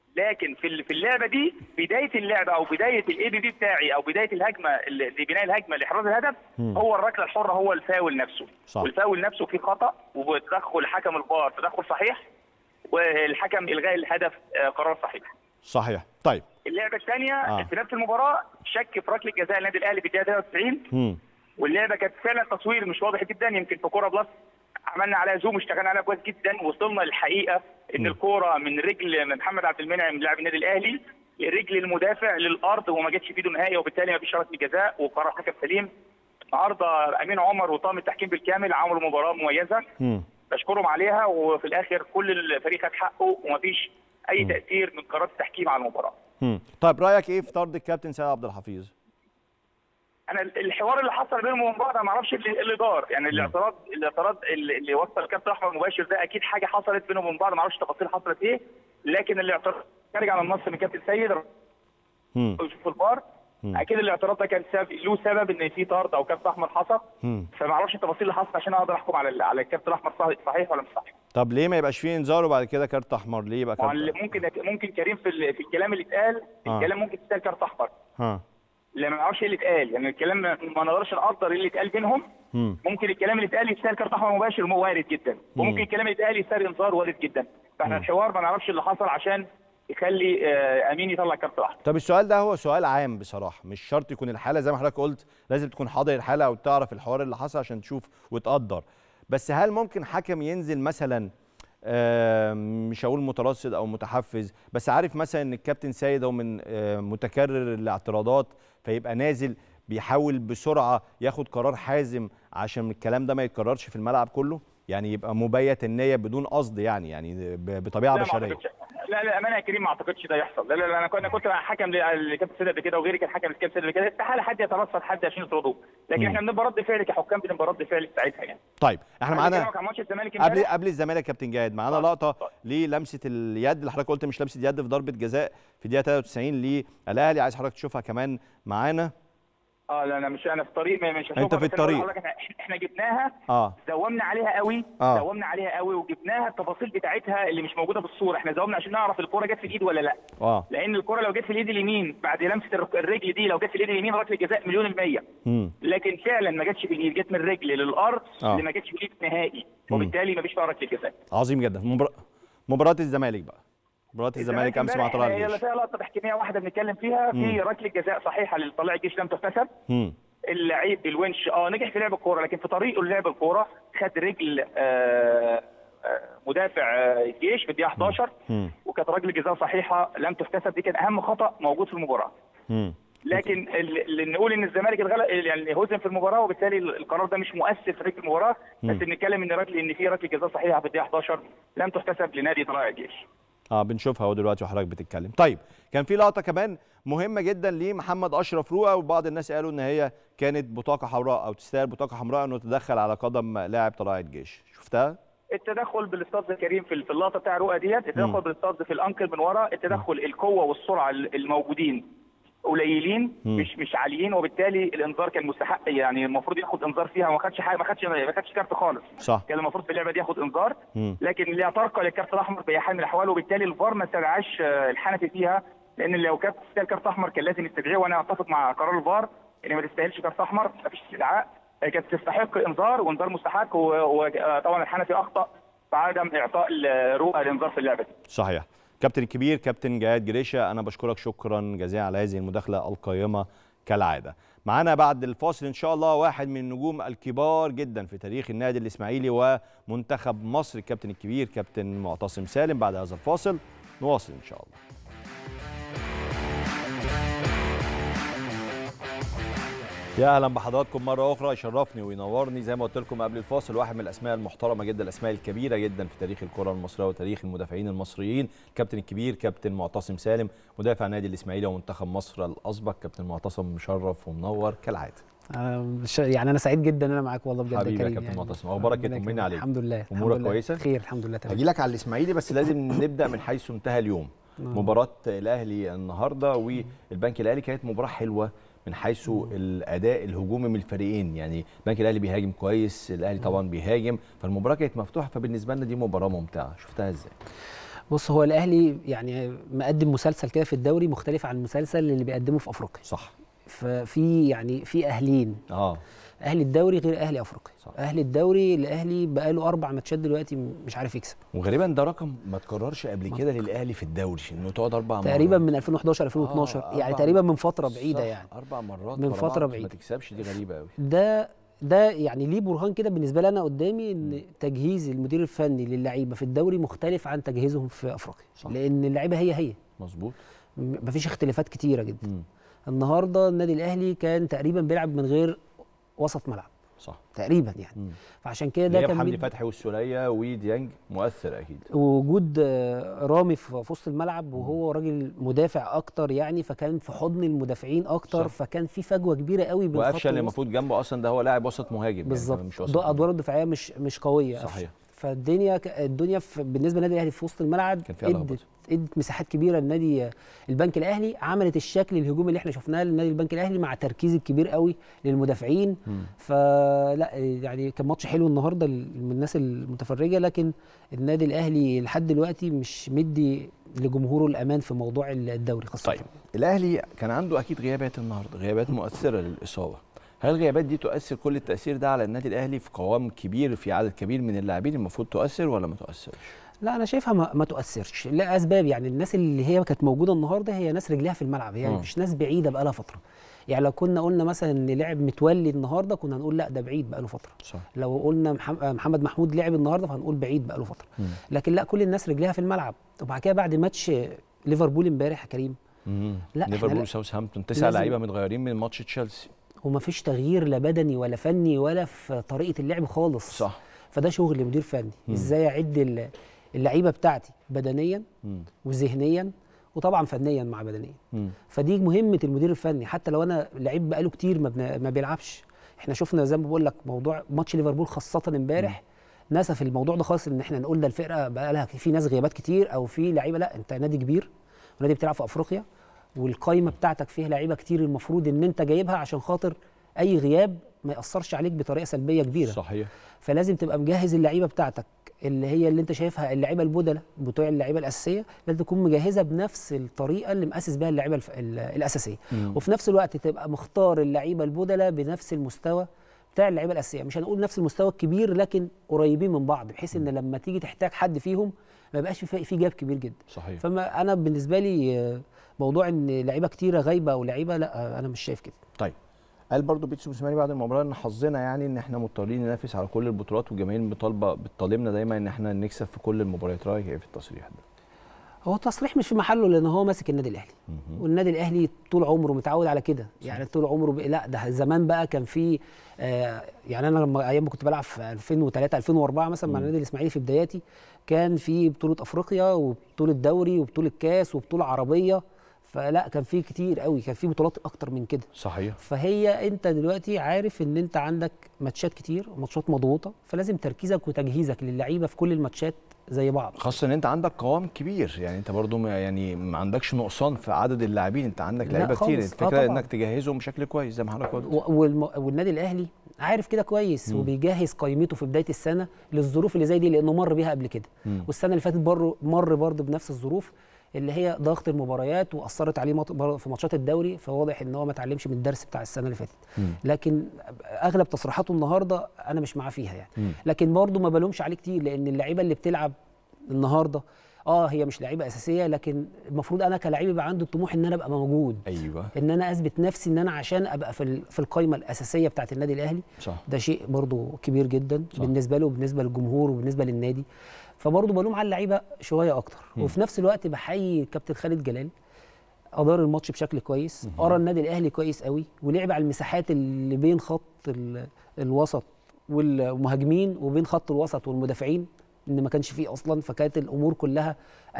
لكن في ال- في اللعبه دي بدايه اللعبه او بدايه الاي بي بي بتاعي او بدايه الهجمه اللي- لبناء الهجمه لاحراز الهدف مم. هو الركله الحره هو الفاول نفسه صح. والفاول نفسه فيه خطا وتدخل حكم الفار تدخل صحيح والحكم الغاء الهدف آه، قرار صحيح صحيح طيب اللعبه الثانيه آه. آه. في نفس المباراه شك في ركله جزاء النادي الاهلي في الدقيقه 93 مم. واللعبه كانت فعلا تصوير مش واضح جدا يمكن في كوره بلس عملنا عليها زوم اشتغلنا عليها كويس جدا وصلنا للحقيقه ان الكوره من رجل محمد عبد المنعم لاعب النادي الاهلي لرجل المدافع للارض وما جاتش في ايده نهائي وبالتالي ما فيش ركله جزاء وقرار حكم سليم النهارده امين عمر وطاقم التحكيم بالكامل عملوا مباراه مميزه مم. بشكرهم عليها وفي الاخر كل الفريق خد حقه ومفيش اي تاثير من قرارات التحكيم على المباراه مم. طيب رايك ايه في طرد الكابتن سيد عبد الحفيظ انا الحوار اللي حصل بينهم وبين بعض انا ما اعرفش اللي اللي دار يعني الاعتراض الاعتراض اللي اللي وصل كابتن احمد مباشر ده اكيد حاجه حصلت بينهم وبين بعض ما اعرفش تفاصيل حصلت ايه لكن الاعتراض خارج عن النص من كابتن سيد مم. يشوف الفار اكيد الاعتراض ده كان سبب له سبب ان في طرد او كابتن احمر حصل مم. فما اعرفش التفاصيل اللي حصلت عشان اقدر احكم على ال- على الكابتن الاحمر صحيح صحيح ولا مش صحيح طب ليه ما يبقاش فيه انذار وبعد كده كارت احمر ليه يبقى ما هو كارت اللي ممكن ممكن كريم في ال- في الكلام اللي اتقال آه. الكلام ممكن تتقال كارت احمر ها لا ما نعرفش ايه اللي اتقال يعني الكلام ما ما نقدرش نقدر ايه اللي اتقال بينهم مم. ممكن الكلام اللي اتقال يستاهل كارت احمر مباشر مو وارد جدا وممكن الكلام اللي اتقال يستاهل انذار وارد جدا فاحنا الحوار ما نعرفش اللي حصل عشان يخلي آه، امين يطلع كارت احمر طب السؤال ده هو سؤال عام بصراحه مش شرط يكون الحاله زي ما حضرتك قلت لازم تكون حاضر الحاله او تعرف الحوار اللي حصل عشان تشوف وتقدر بس هل ممكن حكم ينزل مثلا آه، مش هقول مترصد او متحفز بس عارف مثلا ان الكابتن سيد هو من آه، متكرر الاعتراضات فيبقى نازل بيحاول بسرعه ياخد قرار حازم عشان الكلام ده ما يتكررش في الملعب كله يعني يبقى مبيت النيه بدون قصد يعني يعني ب- بطبيعه لا ما بشريه اعتقدش لا لا امانه يا كريم ما اعتقدش ده يحصل لا لا, لا انا كنت انا كنت حكم لكابتن سيد قبل كده وغيري كان حكم لكابتن سيد قبل كده استحاله حد يترصد حد عشان يطرده لكن مم. احنا بنبقى رد فعل كحكام بنبقى رد فعل في ساعتها يعني طيب احنا معانا بكلمك عن ماتش الزمالك قبل امبارح قبل الزمالك يا كابتن جاهد معانا اتفضل، لقطه اتفضل. للمسه اليد اللي حضرتك قلت مش لمسه يد في ضربه جزاء في دقيقه 93 للاهلي عايز حضرتك تشوفها كمان معانا اه لا انا مش انا في الطريق ما- مش أنت في بس أنا بقول الطريق. لحضرتك احنا احنا جبناها اه زومنا عليها قوي آه. زومنا عليها قوي وجبناها التفاصيل بتاعتها اللي مش موجوده في الصوره احنا زومنا عشان نعرف الكوره جت في الايد ولا لا اه لان الكوره لو جت في الايد اليمين بعد لمسه الر- الرجل دي لو جت في الايد اليمين ركله جزاء مليون المية امم لكن فعلا ما جاتش في الايد جت من الرجل للارض آه. اللي ما جاتش في الايد نهائي وبالتالي ما فيش فيها ركله جزاء عظيم جدا مبار... مباراه الزمالك بقى مباراه الزمالك امس مع امبارح طلائع هي اللي الجيش فيها لقطه تحكيميه واحده بنتكلم فيها في ركله جزاء صحيحه لطلائع الجيش لم تحتسب امم اللعيب بالونش اه نجح في لعب الكوره لكن في طريقه للعب الكوره خد رجل آه آه مدافع آه، الجيش في الدقيقه 11 مم. وكانت رجل جزاء صحيحه لم تحتسب دي كان اهم خطا موجود في المباراه امم لكن ال- اللي نقول ان الزمالك اتغلب يعني هزم في المباراه وبالتالي القرار ده مش مؤثر في رجل المباراه بس نتكلم ان رجل ان في رجل جزاء صحيحه في الدقيقه 11 لم تحتسب لنادي طلائع الجيش اه بنشوفها اهو دلوقتي وحضرتك بتتكلم طيب كان في لقطه كمان مهمه جدا لمحمد اشرف رؤى وبعض الناس قالوا ان هي كانت بطاقه حمراء او تستاهل بطاقه حمراء انه تدخل على قدم لاعب طلائع الجيش شفتها التدخل بالاستاذ كريم في في اللقطه بتاع رؤى ديت التدخل بالاستاذ في الانكل من ورا التدخل القوه والسرعه الموجودين قليلين مم. مش مش عاليين وبالتالي الانذار كان مستحق يعني المفروض ياخد انذار فيها وما خدش حاجه ما خدش ما خدش كارت خالص صح كان المفروض في اللعبه دي ياخد انذار مم. لكن اللي ترقى للكارت الاحمر باي حال من الاحوال وبالتالي الفار ما استدعاش آه، الحنفي فيها لان لو كانت تستاهل كارت احمر كان لازم يستدعيه وانا اتفق مع قرار الفار ان ما تستاهلش كارت احمر ما فيش استدعاء هي كانت تستحق انذار وانذار مستحق وطبعا الحنفي اخطا في عدم اعطاء الرؤى الانذار في اللعبه دي صحيح كابتن الكبير كابتن جهاد جريشة أنا بشكرك شكرا جزيلا على هذه المداخلة القيمة كالعادة معانا بعد الفاصل إن شاء الله واحد من النجوم الكبار جدا في تاريخ النادي الإسماعيلي ومنتخب مصر الكابتن الكبير كابتن معتصم سالم بعد هذا الفاصل نواصل إن شاء الله يا اهلا بحضراتكم مره اخرى يشرفني وينورني زي ما قلت لكم قبل الفاصل واحد من الاسماء المحترمه جدا الاسماء الكبيره جدا في تاريخ الكره المصريه وتاريخ المدافعين المصريين كابتن الكبير كابتن معتصم سالم مدافع نادي الاسماعيلي ومنتخب مصر الاسبق كابتن معتصم مشرف ومنور كالعاده أنا مش- يعني انا سعيد جدا ان انا معاك والله بجد حبيبي يا كريم كابتن يعني. معتصم، أخبارك إيه؟ ربنا طمني يكرمك. عليك. الحمد لله أمورك الحمد لله. كويسة؟ خير الحمد لله تمام هجي لك على الاسماعيلي بس لازم نبدا من حيث انتهى اليوم مباراه الاهلي النهارده والبنك الاهلي كانت مباراه حلوه من حيث الاداء الهجومي من الفريقين يعني البنك الاهلي بيهاجم كويس الاهلي طبعا بيهاجم فالمباراه كانت مفتوحه فبالنسبه لنا دي مباراه ممتعه شفتها ازاي بص هو الاهلي يعني مقدم مسلسل كده في الدوري مختلف عن المسلسل اللي بيقدمه في افريقيا صح ففي يعني في اهلين اه اهلي الدوري غير اهلي افريقيا صح. اهلي الدوري الاهلي بقاله اربع ماتشات دلوقتي مش عارف يكسب وغالبا ده رقم ما اتكررش قبل كده للاهلي في الدوري انه تقعد اربع مرات تقريبا من 2011 2012 آه، يعني أربع- تقريبا من فتره بعيده صح، يعني اربع مرات من ورا فترة بعض ما بعيدة. تكسبش دي غريبه قوي ده ده يعني ليه برهان كده بالنسبه لي انا قدامي ان تجهيز المدير الفني للعيبه في الدوري مختلف عن تجهيزهم في افريقيا صح. لان اللعيبه هي هي مظبوط م- مفيش اختلافات كتيره جدا مم. النهارده النادي الاهلي كان تقريبا بيلعب من غير وسط ملعب صح تقريبا يعني مم. فعشان كده ده غياب كان حمدي مدي- فتحي والسوليه وديانج مؤثر اكيد وجود آه، رامي في في وسط الملعب وهو راجل مدافع اكتر يعني فكان في حضن المدافعين اكتر صح. فكان في فجوه كبيره قوي بين خط وقفشه اللي الوسط. المفروض جنبه اصلا ده هو لاعب وسط مهاجم يعني بالظبط كمان مش وسط ده مهاجم. ادواره الدفاعيه مش مش قويه قفشة. صحيح فالدنيا ك- الدنيا في بالنسبه للنادي الاهلي في وسط الملعب كان فيها ادت لخبطة. ادت مساحات كبيره لنادي البنك الاهلي عملت الشكل الهجومي اللي احنا شفناه لنادي البنك الاهلي مع تركيز الكبير قوي للمدافعين مم. فلا يعني كان ماتش حلو النهارده من الناس المتفرجه لكن النادي الاهلي لحد دلوقتي مش مدي لجمهوره الامان في موضوع الدوري خاصه طيب الاهلي كان عنده اكيد غيابات النهارده غيابات مؤثره للاصابه هل الغيابات دي تؤثر كل التاثير ده على النادي الاهلي في قوام كبير في عدد كبير من اللاعبين المفروض تؤثر ولا ما تؤثرش لا انا شايفها ما, ما تؤثرش لاسباب يعني الناس اللي هي كانت موجوده النهارده هي ناس رجليها في الملعب هي مم. مش ناس بعيده بقالها فتره يعني لو كنا قلنا مثلا ان لاعب متولي النهارده كنا هنقول لا ده بعيد بقاله فتره صح لو قلنا محم- محمد محمود لعب النهارده فهنقول بعيد بقاله فتره مم. لكن لا كل الناس رجليها في الملعب وبعد كده بعد ماتش ليفربول امبارح يا كريم مم. لا، إحنا ليفربول لا- وساوثهامبتون تسع لازم- لعيبه متغيرين من ماتش تشيلسي ومفيش تغيير لا بدني ولا فني ولا في طريقه اللعب خالص صح فده شغل مدير فني مم. ازاي اعد ال- اللعيبه بتاعتي بدنيا مم. وذهنيا وطبعا فنيا مع بدنيا مم. فدي مهمه المدير الفني حتى لو انا لعيب بقاله كتير ما, بنا ما بيلعبش احنا شفنا زي ما بقول لك موضوع ماتش ليفربول خاصه امبارح نسف الموضوع ده خالص ان احنا نقول ده الفرقه بقى لها في ناس غيابات كتير او في لعيبه لا انت نادي كبير ونادي بتلعب في افريقيا والقايمه بتاعتك فيها لعيبه كتير المفروض ان انت جايبها عشان خاطر اي غياب ما ياثرش عليك بطريقه سلبيه كبيره صحيح فلازم تبقى مجهز اللعيبه بتاعتك اللي هي اللي انت شايفها اللعيبه البدله بتوع اللعيبه الاساسيه لازم تكون مجهزه بنفس الطريقه اللي مؤسس بها اللعيبه الف... ال- الاساسيه مم. وفي نفس الوقت تبقى مختار اللعيبه البدله بنفس المستوى بتاع اللعيبه الاساسيه مش هنقول نفس المستوى الكبير لكن قريبين من بعض بحيث ان لما تيجي تحتاج حد فيهم ما يبقاش في في جاب كبير جدا صحيح فما انا بالنسبه لي آه، موضوع ان لعيبه كتيره غايبه او لعيبه لا آه، انا مش شايف كده طيب قال برضو بيتسو موسيماني بعد المباراه ان حظنا يعني ان احنا مضطرين ننافس على كل البطولات والجماهير بتطالبه بتطالبنا دايما ان احنا نكسب في كل المباريات رايك ايه في التصريح ده؟ هو التصريح مش في محله لان هو ماسك النادي الاهلي مهم. والنادي الاهلي طول عمره متعود على كده يعني طول عمره ب... لا ده زمان بقى كان في آه يعني انا لما ايام ما كنت بلعب في 2003 2004 مثلا مع النادي الاسماعيلي في بداياتي كان في بطوله افريقيا وبطوله دوري وبطوله كاس وبطوله عربيه فلا كان في كتير قوي كان في بطولات اكتر من كده صحيح فهي انت دلوقتي عارف ان انت عندك ماتشات كتير وماتشات مضغوطه فلازم تركيزك وتجهيزك للعيبه في كل الماتشات زي بعض خاصة ان انت عندك قوام كبير يعني انت برضو ما يعني ما عندكش نقصان في عدد اللاعبين انت عندك لا لعيبه كتير خالص. آه الفكره طبعاً. انك تجهزهم بشكل كويس زي ما حضرتك قلت و- والم... والنادي الاهلي عارف كده كويس مم. وبيجهز قائمته في بدايه السنه للظروف اللي زي دي لانه مر بيها قبل كده مم. والسنه اللي فاتت بر مر برضه بنفس الظروف اللي هي ضغط المباريات واثرت عليه مط- بر- في ماتشات الدوري فواضح ان هو ما اتعلمش من الدرس بتاع السنه اللي فاتت مم. لكن اغلب تصريحاته النهارده انا مش معاه فيها يعني مم. لكن برضه ما بلومش عليه كتير لان اللعيبه اللي بتلعب النهارده اه هي مش لعيبه اساسيه لكن المفروض انا كلاعب يبقى عندي الطموح ان انا ابقى موجود ايوه ان انا اثبت نفسي ان انا عشان ابقى في ال- في القائمه الاساسيه بتاعه النادي الاهلي صح ده شيء برضو كبير جدا صح. صح. بالنسبه له وبالنسبه للجمهور وبالنسبه للنادي فبرضو بلوم على اللعيبه شويه اكتر مم. وفي نفس الوقت بحيي كابتن خالد جلال ادار الماتش بشكل كويس ارى النادي الاهلي كويس قوي ولعب على المساحات اللي بين خط ال- الوسط والمهاجمين وبين خط الوسط والمدافعين ان ما كانش فيه اصلا فكانت الامور كلها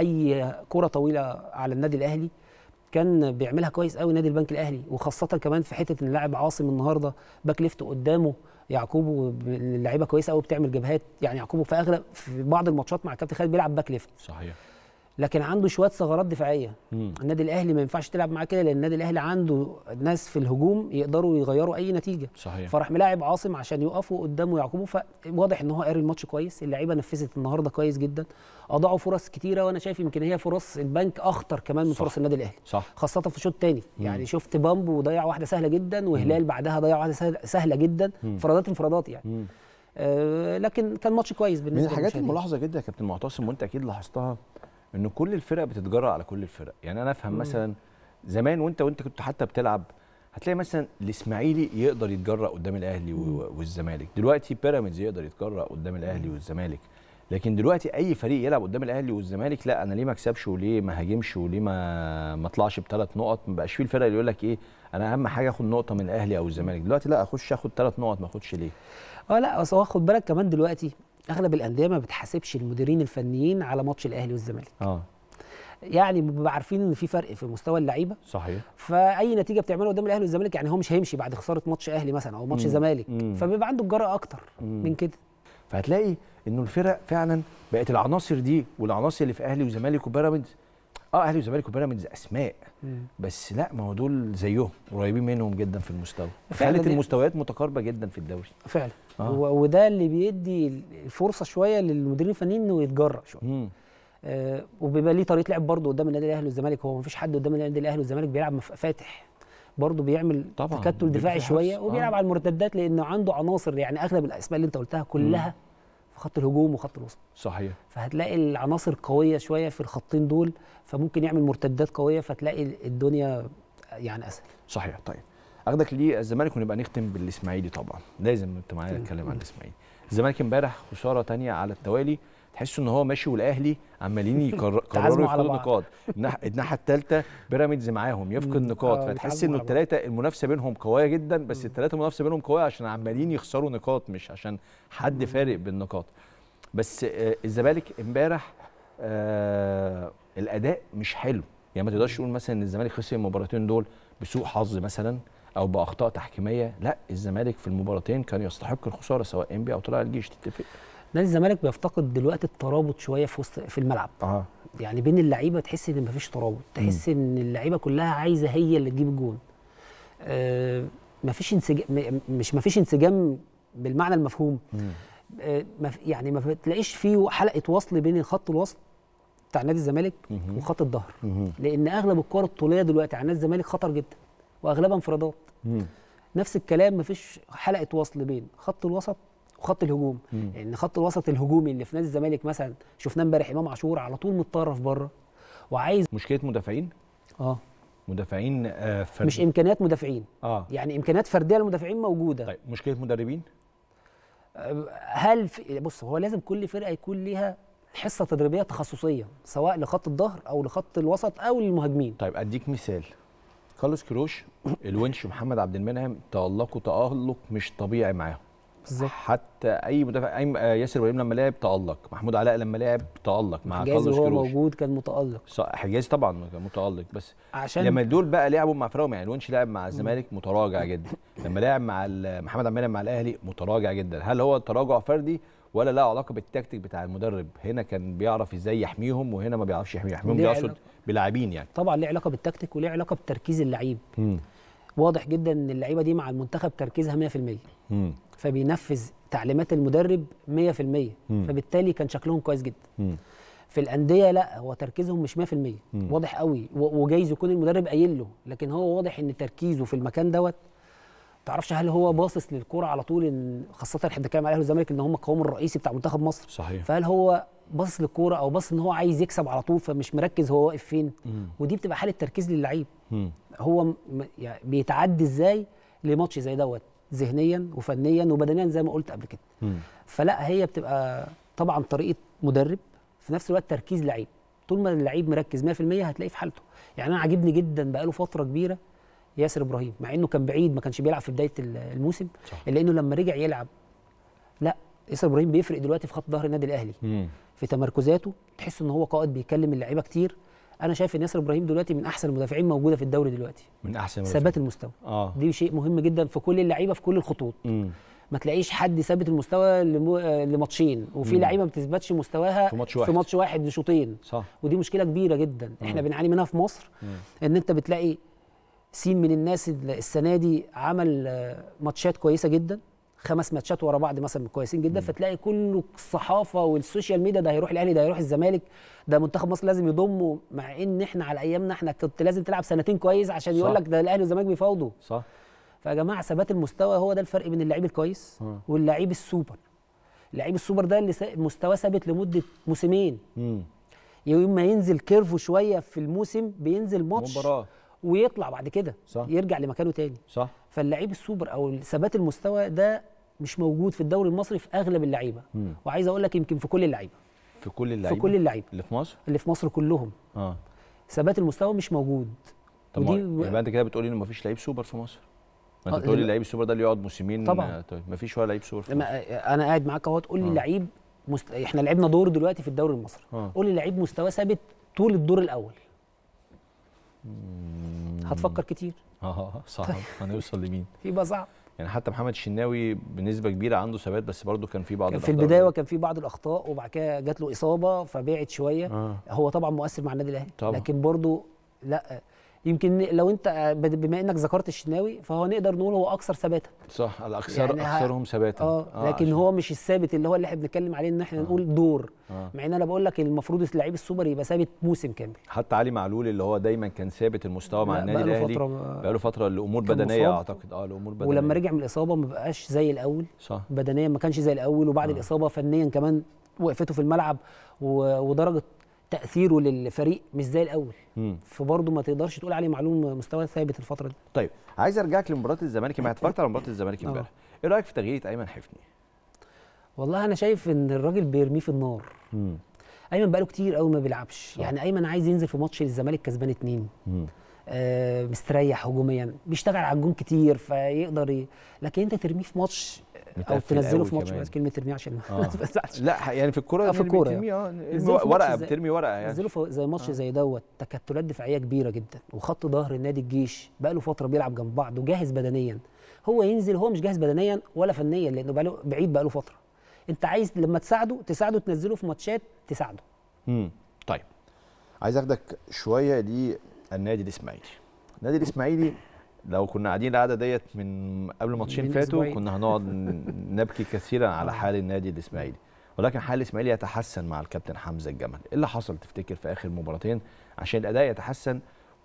اي كره طويله على النادي الاهلي كان بيعملها كويس قوي نادي البنك الاهلي وخاصه كمان في حته ان اللاعب عاصم النهارده باك ليفت قدامه يعقوب اللعيبه كويسه قوي بتعمل جبهات يعني يعقوب في اغلب في بعض الماتشات مع الكابتن خالد بيلعب باك ليفت صحيح لكن عنده شويه ثغرات دفاعيه مم. النادي الاهلي ما ينفعش تلعب معاه كده لان النادي الاهلي عنده ناس في الهجوم يقدروا يغيروا اي نتيجه صحيح فراح ملاعب عاصم عشان يقفوا قدامه يعقوبه فواضح ان هو قاري الماتش كويس اللعيبه نفذت النهارده كويس جدا اضاعوا فرص كتيره وانا شايف يمكن هي فرص البنك اخطر كمان من صح. فرص النادي الاهلي صح خاصه في الشوط الثاني مم. يعني شفت بامبو ضيع واحده سهله جدا وهلال بعدها ضيع واحده سهله, سهلة جدا مم. انفرادات انفرادات يعني مم. آه لكن كان ماتش كويس من بالنسبه الحاجات للمشاهدين. الملاحظه جدا يا كابتن معتصم وانت اكيد لاحظتها ان كل الفرق بتتجرأ على كل الفرق يعني انا افهم مثلا زمان وانت وانت كنت حتى بتلعب هتلاقي مثلا الاسماعيلي يقدر يتجرأ قدام الاهلي و- والزمالك دلوقتي بيراميدز يقدر يتجرأ قدام الاهلي والزمالك لكن دلوقتي اي فريق يلعب قدام الاهلي والزمالك لا انا ليه ما اكسبش وليه ما هاجمش وليه ما ما اطلعش بثلاث نقط ما بقاش فيه الفرق اللي يقول لك ايه انا اهم حاجه اخد نقطه من الاهلي او الزمالك دلوقتي لا اخش اخد ثلاث نقط ما اخدش ليه اه لا اصل هو خد بالك كمان دلوقتي اغلب الانديه ما بتحاسبش المديرين الفنيين على ماتش الاهلي والزمالك اه يعني بيبقوا عارفين ان في فرق في مستوى اللعيبه صحيح فاي نتيجه بتعملها قدام الاهلي والزمالك يعني هو مش هيمشي بعد خساره ماتش اهلي مثلا او ماتش مم. زمالك مم. فبيبقى عنده الجرأه اكتر مم. من كده فهتلاقي انه الفرق فعلا بقت العناصر دي والعناصر اللي في اهلي وزمالك وبيراميدز اه اهلي وزمالك وبيراميدز اسماء بس لا ما هو دول زيهم قريبين منهم جدا في المستوى فعلا خلت دي- المستويات متقاربه جدا في الدوري فعلا آه. و- وده اللي بيدي الفرصه شويه للمديرين الفنيين انه يتجرأ شويه مم. آه وبيبقى ليه طريقه لعب برضه قدام النادي الاهلي والزمالك هو مفيش حد قدام النادي الاهلي والزمالك بيلعب مف- فاتح برضه بيعمل طبعاً، تكتل بيبقى دفاعي في شويه حرص. وبيلعب آه. على المرتدات لانه عنده عناصر يعني اغلب الاسماء اللي انت قلتها كلها في خط الهجوم وخط الوسط صحيح فهتلاقي العناصر قويه شويه في الخطين دول فممكن يعمل مرتدات قويه فتلاقي الدنيا يعني اسهل صحيح طيب اخدك ليه الزمالك ونبقى نختم بالاسماعيلي طبعا لازم انت معايا نتكلم عن الاسماعيلي الزمالك امبارح خساره تانية على التوالي تحس ان هو ماشي والاهلي عمالين يقرروا تعازموا على يفقدوا بعض. نقاط الناح- الناحيه الثالثه بيراميدز معاهم يفقد مم. نقاط آه، فتحس بيتعازموا انه على بعض. الثلاثه المنافسه بينهم قويه جدا بس الثلاثه المنافسه بينهم قويه عشان عمالين يخسروا نقاط مش عشان حد فارق بالنقاط بس آه، الزمالك امبارح آه الاداء مش حلو يعني ما تقدرش تقول مثلا ان الزمالك خسر المباراتين دول بسوء حظ مثلا او باخطاء تحكيميه لا الزمالك في المباراتين كان يستحق الخساره سواء انبي او طلائع الجيش تتفق نادي الزمالك بيفتقد دلوقتي الترابط شويه في وسط في الملعب اه يعني بين اللعيبه تحس ان مفيش ترابط تحس ان اللعيبه كلها عايزه هي اللي تجيب الجون آه مفيش انسجام م- مش مفيش انسجام بالمعنى المفهوم آه مف يعني ما بتلاقيش فيه حلقه وصل بين خط الوسط بتاع نادي الزمالك مهم. وخط الظهر مهم. لان اغلب الكور الطوليه دلوقتي على نادي الزمالك خطر جدا واغلبها انفرادات مم. نفس الكلام مفيش حلقه وصل بين خط الوسط وخط الهجوم مم. لان خط الوسط الهجومي اللي في نادي الزمالك مثلا شفناه امبارح امام عاشور على طول متطرف بره وعايز مشكله مدافعين اه مدافعين آه فرد مش امكانيات مدافعين اه يعني امكانيات فرديه للمدافعين موجوده طيب مشكله مدربين هل في بص هو لازم كل فرقه يكون ليها حصه تدريبيه تخصصيه سواء لخط الظهر او لخط الوسط او للمهاجمين طيب اديك مثال كارلوس كروش الونش محمد عبد المنعم تألقوا تألق مش طبيعي معاهم بالظبط حتى اي مدافع اي آه، ياسر ابراهيم لما لعب تألق محمود علاء لما لعب تألق مع حجازي كارلوس وهو كروش موجود كان متالق ص- حجازي طبعا كان متألق بس عشان لما دول بقى لعبوا مع فرقهم يعني الونش لعب مع الزمالك متراجع جدا لما لعب مع ال- محمد عبد المنعم مع الاهلي متراجع جدا هل هو تراجع فردي ولا له علاقه بالتكتيك بتاع المدرب هنا كان بيعرف ازاي يحميهم وهنا ما بيعرفش يحميهم يحميهم ليه بيقصد علاقة. بلاعبين يعني طبعا ليه علاقه بالتكتيك وليه علاقه بتركيز اللعيب واضح جدا ان اللعيبه دي مع المنتخب تركيزها 100% مم. فبينفذ تعليمات المدرب 100% مم. فبالتالي كان شكلهم كويس جدا مم. في الانديه لا هو تركيزهم مش 100% مم. واضح قوي و- وجايز يكون المدرب قايل له لكن هو واضح ان تركيزه في المكان دوت تعرفش هل هو باصص للكرة على طول ان خاصه احنا بنتكلم على الاهلي والزمالك ان هم القوام الرئيسي بتاع منتخب مصر صحيح فهل هو باصص للكوره او باصص ان هو عايز يكسب على طول فمش مركز هو واقف فين مم. ودي بتبقى حاله تركيز للعيب مم. هو م- يعني بيتعدي ازاي لماتش زي دوت ذهنيا وفنيا وبدنيا زي ما قلت قبل كده مم. فلا هي بتبقى طبعا طريقه مدرب في نفس الوقت تركيز لعيب طول ما اللعيب مركز 100% هتلاقيه في حالته يعني انا عاجبني جدا بقاله فتره كبيره ياسر ابراهيم مع انه كان بعيد ما كانش بيلعب في بدايه ال- الموسم صح. الا انه لما رجع يلعب لا ياسر ابراهيم بيفرق دلوقتي في خط ظهر النادي الاهلي مم. في تمركزاته تحس ان هو قائد بيكلم اللعيبه كتير انا شايف ان ياسر ابراهيم دلوقتي من احسن المدافعين موجوده في الدوري دلوقتي من احسن ثبات المستوى اه دي شيء مهم جدا في كل اللعيبه في كل الخطوط مم. ما تلاقيش حد ثابت المستوى لمو... آه، لماتشين وفي مم. لعيبه ما بتثبتش مستواها في ماتش في واحد. ماتش واحد لشوطين صح ودي مشكله كبيره جدا احنا مم. بنعاني منها في مصر مم. ان انت بتلاقي سين من الناس ال- السنه دي عمل آه، ماتشات كويسه جدا خمس ماتشات ورا بعض مثلا كويسين جدا فتلاقي كله الصحافه والسوشيال ميديا ده هيروح الاهلي ده هيروح الزمالك ده منتخب مصر لازم يضمه مع ان احنا على ايامنا احنا كنت لازم تلعب سنتين كويس عشان صح. يقول لك ده الاهلي والزمالك بيفاوضوا صح فيا جماعه ثبات المستوى هو ده الفرق بين اللعيب الكويس آه. واللعيب السوبر اللعيب السوبر ده اللي سا- مستواه ثابت لمده موسمين مم. يوم ما ينزل كيرفو شويه في الموسم بينزل ماتش مباراه ويطلع بعد كده صح. يرجع لمكانه تاني صح فاللعيب السوبر او ثبات المستوى ده مش موجود في الدوري المصري في اغلب اللعيبه مم. وعايز اقول لك يمكن في كل اللعيبه في كل اللعيبه في كل اللعيبه اللي في مصر اللي في مصر كلهم اه ثبات المستوى مش موجود طب ودي- ما- يبقى انت كده بتقولي ان مفيش لعيب سوبر في مصر ما آه، انت بتقولي لا. اللعيب السوبر ده اللي يقعد موسمين طبعاً. آه، طيب مفيش ولا لعيب سوبر في مصر لما انا قاعد معاك اهو تقول لي آه. لعيب مست... احنا لعبنا دور دلوقتي في الدوري المصري آه. قول لي لعيب مستواه ثابت طول الدور الاول هتفكر كتير اه صعب هنوصل لمين يبقى صعب يعني حتى محمد الشناوي بنسبه كبيره عنده ثبات بس برضه كان في بعض كان في الأخطاء. البدايه وكان في بعض الاخطاء وبعد كده جات له اصابه فبعد شويه اه هو طبعا مؤثر مع النادي الاهلي طبعاً. لكن برضو لا يمكن لو انت بد- بما انك ذكرت الشناوي فهو نقدر نقول هو اكثر ثباتا صح الاكثر يعني يعني ه- اكثرهم ثباتا اه لكن عشان- هو مش الثابت اللي هو اللي احنا بنتكلم عليه ان احنا نقول دور آه. مع ان انا بقول لك المفروض اللعيب السوبر يبقى ثابت موسم كامل حتى علي معلول اللي هو دايما كان ثابت المستوى مع لا، النادي بقاله الاهلي فترة ما- بقاله فتره لامور كان بدنيه مصاب. اعتقد اه لامور بدنيه ولما رجع من الاصابه ما بقاش زي الاول صح بدنيا ما كانش زي الاول وبعد آه. الاصابه فنيا كمان وقفته في الملعب و- ودرجه تاثيره للفريق مش زي الاول مم. فبرضه ما تقدرش تقول عليه معلوم مستوى ثابت الفتره دي طيب عايز ارجعك لمباراه الزمالك ما اتفرجت على مباراه الزمالك آه. امبارح ايه رايك في تغيير ايمن حفني والله انا شايف ان الراجل بيرميه في النار مم. ايمن بقاله كتير قوي ما بيلعبش يعني ايمن عايز ينزل في ماتش للزمالك كسبان اتنين مم. آه مستريح هجوميا بيشتغل على الجون كتير فيقدر ي... لكن انت ترميه في ماتش او متقفل تنزله قوي في ماتش كمان. بس كلمه ترميه عشان آه. ما تزعلش. لا ح- يعني في الكوره آه، في اللي الكورة بترمي اه نزله في ورقه ماتش زي- بترمي ورقه يعني نزله في زي ماتش زي دوت تكتلات دفاعيه كبيره جدا وخط ظهر النادي الجيش بقى له فتره بيلعب جنب بعض وجاهز بدنيا هو ينزل هو مش جاهز بدنيا ولا فنيا لانه بقى له بعيد بقى له فتره انت عايز لما تساعده تساعده تنزله في ماتشات تساعده امم طيب عايز اخدك شويه للنادي الاسماعيلي النادي الاسماعيلي لو كنا قاعدين القعده ديت من قبل ماتشين من فاتوا أسبوعين. كنا هنقعد ن- نبكي كثيرا على حال النادي الاسماعيلي ولكن حال الاسماعيلي يتحسن مع الكابتن حمزه الجمل ايه اللي حصل تفتكر في اخر مباراتين عشان الاداء يتحسن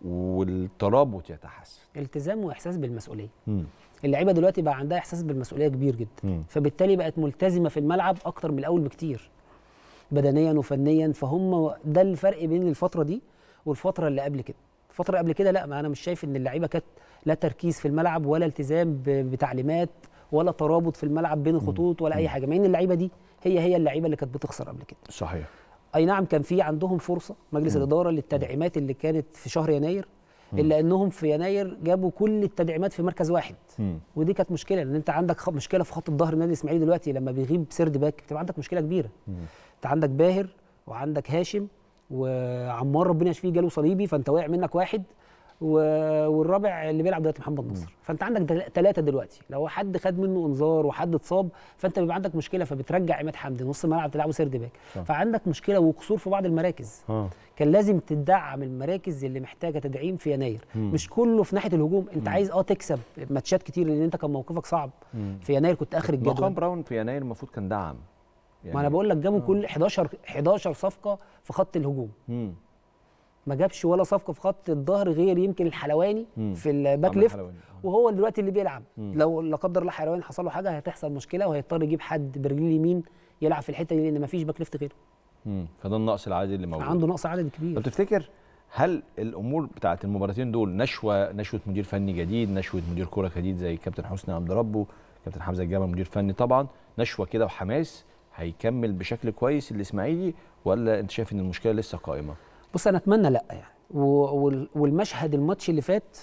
والترابط يتحسن التزام واحساس بالمسؤوليه امم اللعيبه دلوقتي بقى عندها احساس بالمسؤوليه كبير جدا مم. فبالتالي بقت ملتزمه في الملعب اكتر من الاول بكتير بدنيا وفنيا فهم ده الفرق بين الفتره دي والفتره اللي قبل كده الفتره اللي قبل كده لا ما انا مش شايف ان اللعيبه كانت لا تركيز في الملعب ولا التزام ب- بتعليمات ولا ترابط في الملعب بين الخطوط ولا اي حاجه مع ان اللعيبه دي هي هي اللعيبه اللي كانت بتخسر قبل كده صحيح اي نعم كان في عندهم فرصه مجلس الاداره للتدعيمات اللي كانت في شهر يناير الا انهم في يناير جابوا كل التدعيمات في مركز واحد مم. ودي كانت مشكله لان انت عندك خ- مشكله في خط الظهر النادي الاسماعيلي دلوقتي لما بيغيب سيرد باك بتبقى عندك مشكله كبيره انت عندك باهر وعندك هاشم وعمار ربنا يشفيه جاله صليبي فانت واقع منك واحد و... والرابع اللي بيلعب دلوقتي محمد نصر فانت عندك ثلاثه دلوقتي لو حد خد منه انذار وحد اتصاب فانت بيبقى عندك مشكله فبترجع عماد حمدي نص الملعب تلعبه سيرد باك صح. فعندك مشكله وقصور في بعض المراكز اه كان لازم تدعم المراكز اللي محتاجه تدعيم في يناير مم. مش كله في ناحيه الهجوم انت عايز اه تكسب ماتشات كتير لان انت كان موقفك صعب مم. في يناير كنت اخر مقام الجدول براون في يناير المفروض كان دعم ما انا بقول لك جابوا كل 11 11 صفقه في خط الهجوم مم. ما جابش ولا صفقه في خط الظهر غير يمكن الحلواني مم. في الباك عمل ليفت حلواني. وهو دلوقتي اللي بيلعب مم. لو لا قدر الله حلواني حصل له حاجه هتحصل مشكله وهيضطر يجيب حد برجليه اليمين يلعب في الحته دي لان ما فيش باك ليفت غيره مم. فده النقص العادي اللي موجود عنده نقص عدد طب كبير تفتكر هل الامور بتاعت المباراتين دول نشوه نشوه مدير فني جديد نشوه مدير كوره جديد زي كابتن حسني عبد ربه كابتن حمزه الجبل مدير فني طبعا نشوه كده وحماس هيكمل بشكل كويس الاسماعيلي ولا انت شايف ان المشكله لسه قائمه بص انا اتمنى لا يعني و- وال- والمشهد الماتش اللي فات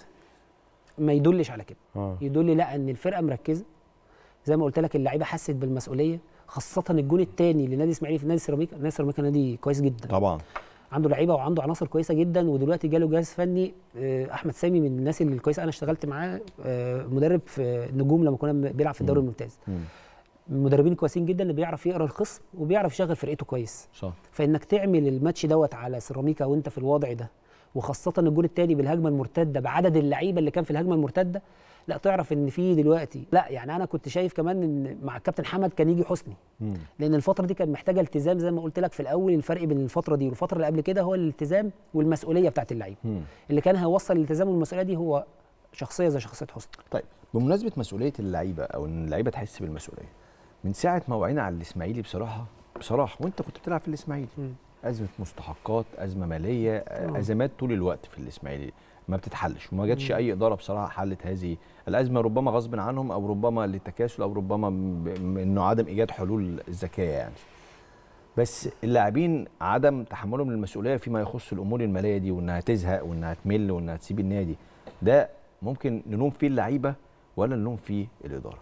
ما يدلش على كده اه يدل لا ان الفرقه مركزه زي ما قلت لك اللعيبه حست بالمسؤوليه خاصه الجون الثاني لنادي اسماعيلي في نادي سيراميكا نادي سيراميكا نادي كويس جدا طبعا عنده لعيبه وعنده عناصر كويسه جدا ودلوقتي جاله جهاز فني آه، احمد سامي من الناس اللي كويسه انا اشتغلت معاه آه، مدرب في النجوم لما كنا بيلعب في الدوري الممتاز مم. من المدربين الكويسين جدا اللي بيعرف يقرا الخصم وبيعرف يشغل فرقته كويس صح فانك تعمل الماتش دوت على سيراميكا وانت في الوضع ده وخاصه الجول الثاني بالهجمه المرتده بعدد اللعيبه اللي كان في الهجمه المرتده لا تعرف ان في دلوقتي لا يعني انا كنت شايف كمان ان مع الكابتن حمد كان يجي حسني مم. لان الفتره دي كانت محتاجه التزام زي ما قلت لك في الاول الفرق بين الفتره دي والفتره اللي قبل كده هو الالتزام والمسؤوليه بتاعت اللعيبه مم. اللي كان هيوصل الالتزام والمسؤوليه دي هو شخصيه زي شخصيه حسني طيب بمناسبه مسؤوليه اللعيبه او ان اللعيبه تحس بالمسؤوليه من ساعه ما وعينا على الاسماعيلي بصراحه بصراحه وانت كنت بتلعب في الاسماعيلي مم. ازمه مستحقات ازمه ماليه طبعاً. ازمات طول الوقت في الاسماعيلي ما بتتحلش وما جاتش اي اداره بصراحه حلت هذه الازمه ربما غصب عنهم او ربما للتكاسل او ربما م- م- انه عدم ايجاد حلول ذكيه يعني بس اللاعبين عدم تحملهم للمسؤوليه فيما يخص الامور الماليه دي وانها تزهق وانها تمل وانها تسيب النادي ده ممكن نلوم فيه اللعيبه ولا نلوم فيه الاداره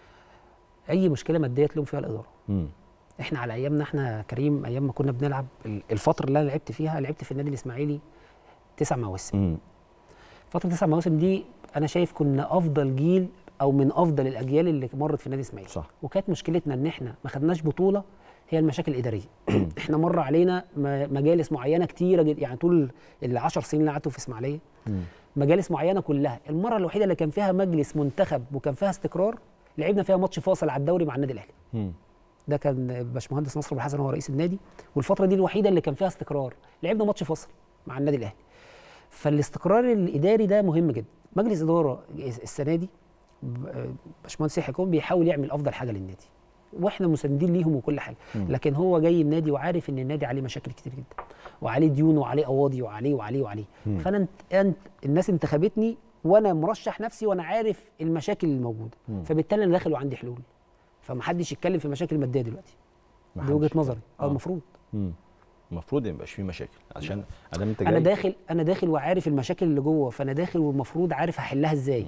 اي مشكله ماديه تلوم فيها الاداره امم احنا على ايامنا احنا كريم ايام ما كنا بنلعب ال- الفتره اللي انا لعبت فيها لعبت في النادي الاسماعيلي تسع مواسم امم فتره تسع مواسم دي انا شايف كنا افضل جيل او من افضل الاجيال اللي مرت في النادي الاسماعيلي صح وكانت مشكلتنا ان احنا ما خدناش بطوله هي المشاكل الاداريه احنا مر علينا م- مجالس معينه كتيره جدا يعني طول ال 10 سنين اللي قعدتهم في اسماعيليه مم. مجالس معينه كلها المره الوحيده اللي كان فيها مجلس منتخب وكان فيها استقرار لعبنا فيها ماتش فاصل على الدوري مع النادي الاهلي مم. ده كان باشمهندس نصر الحسن هو رئيس النادي والفتره دي الوحيده اللي كان فيها استقرار لعبنا ماتش فاصل مع النادي الاهلي فالاستقرار الاداري ده مهم جدا مجلس اداره السنه دي ب- باشمهندس يحيى كون بيحاول يعمل افضل حاجه للنادي واحنا مساندين ليهم وكل حاجه مم. لكن هو جاي النادي وعارف ان النادي عليه مشاكل كتير جدا وعليه ديون وعليه قواضي وعليه وعليه وعليه مم. فانا انت, انت الناس انتخبتني وانا مرشح نفسي وانا عارف المشاكل الموجوده مم. فبالتالي انا داخل وعندي حلول فمحدش يتكلم في المشاكل الماديه دلوقتي ما دي وجهه حدش. نظري اه آه. المفروض مم. المفروض ما يبقاش فيه مشاكل عشان ادام انت انا جاي داخل انا داخل وعارف المشاكل اللي جوه فانا داخل والمفروض عارف هحلها ازاي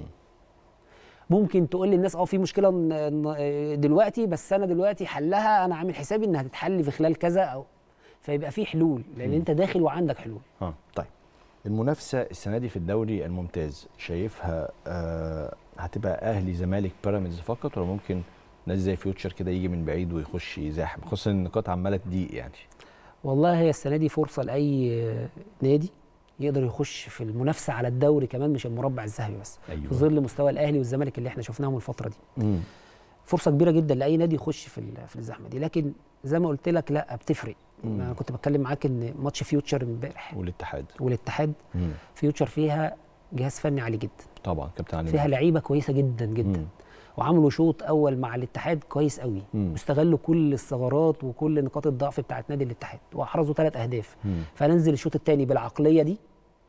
ممكن تقول للناس اه في مشكله ن- ن- دلوقتي بس انا دلوقتي حلها انا عامل حسابي انها هتتحل في خلال كذا او فيبقى في حلول لان انت داخل وعندك حلول اه طيب المنافسه السنه دي في الدوري الممتاز شايفها آه هتبقى اهلي زمالك بيراميدز فقط ولا ممكن ناس زي فيوتشر كده يجي من بعيد ويخش يزاحم خصوصا ان النقاط عماله تضيق يعني والله هي السنه دي فرصه لاي نادي يقدر يخش في المنافسه على الدوري كمان مش المربع الذهبي بس ايوه في ظل مستوى الاهلي والزمالك اللي احنا شفناهم الفتره دي مم. فرصه كبيره جدا لاي نادي يخش في ال- في الزحمه دي لكن زي ما قلت لك لا بتفرق مم. انا كنت بتكلم معاك ان ماتش فيوتشر امبارح والاتحاد والاتحاد مم. فيوتشر فيها جهاز فني عالي جدا طبعا كابتن علي فيها ماهر. لعيبه كويسه جدا جدا مم. وعملوا شوط اول مع الاتحاد كويس قوي مم. واستغلوا كل الثغرات وكل نقاط الضعف بتاعت نادي الاتحاد واحرزوا ثلاث اهداف مم. فننزل الشوط الثاني بالعقليه دي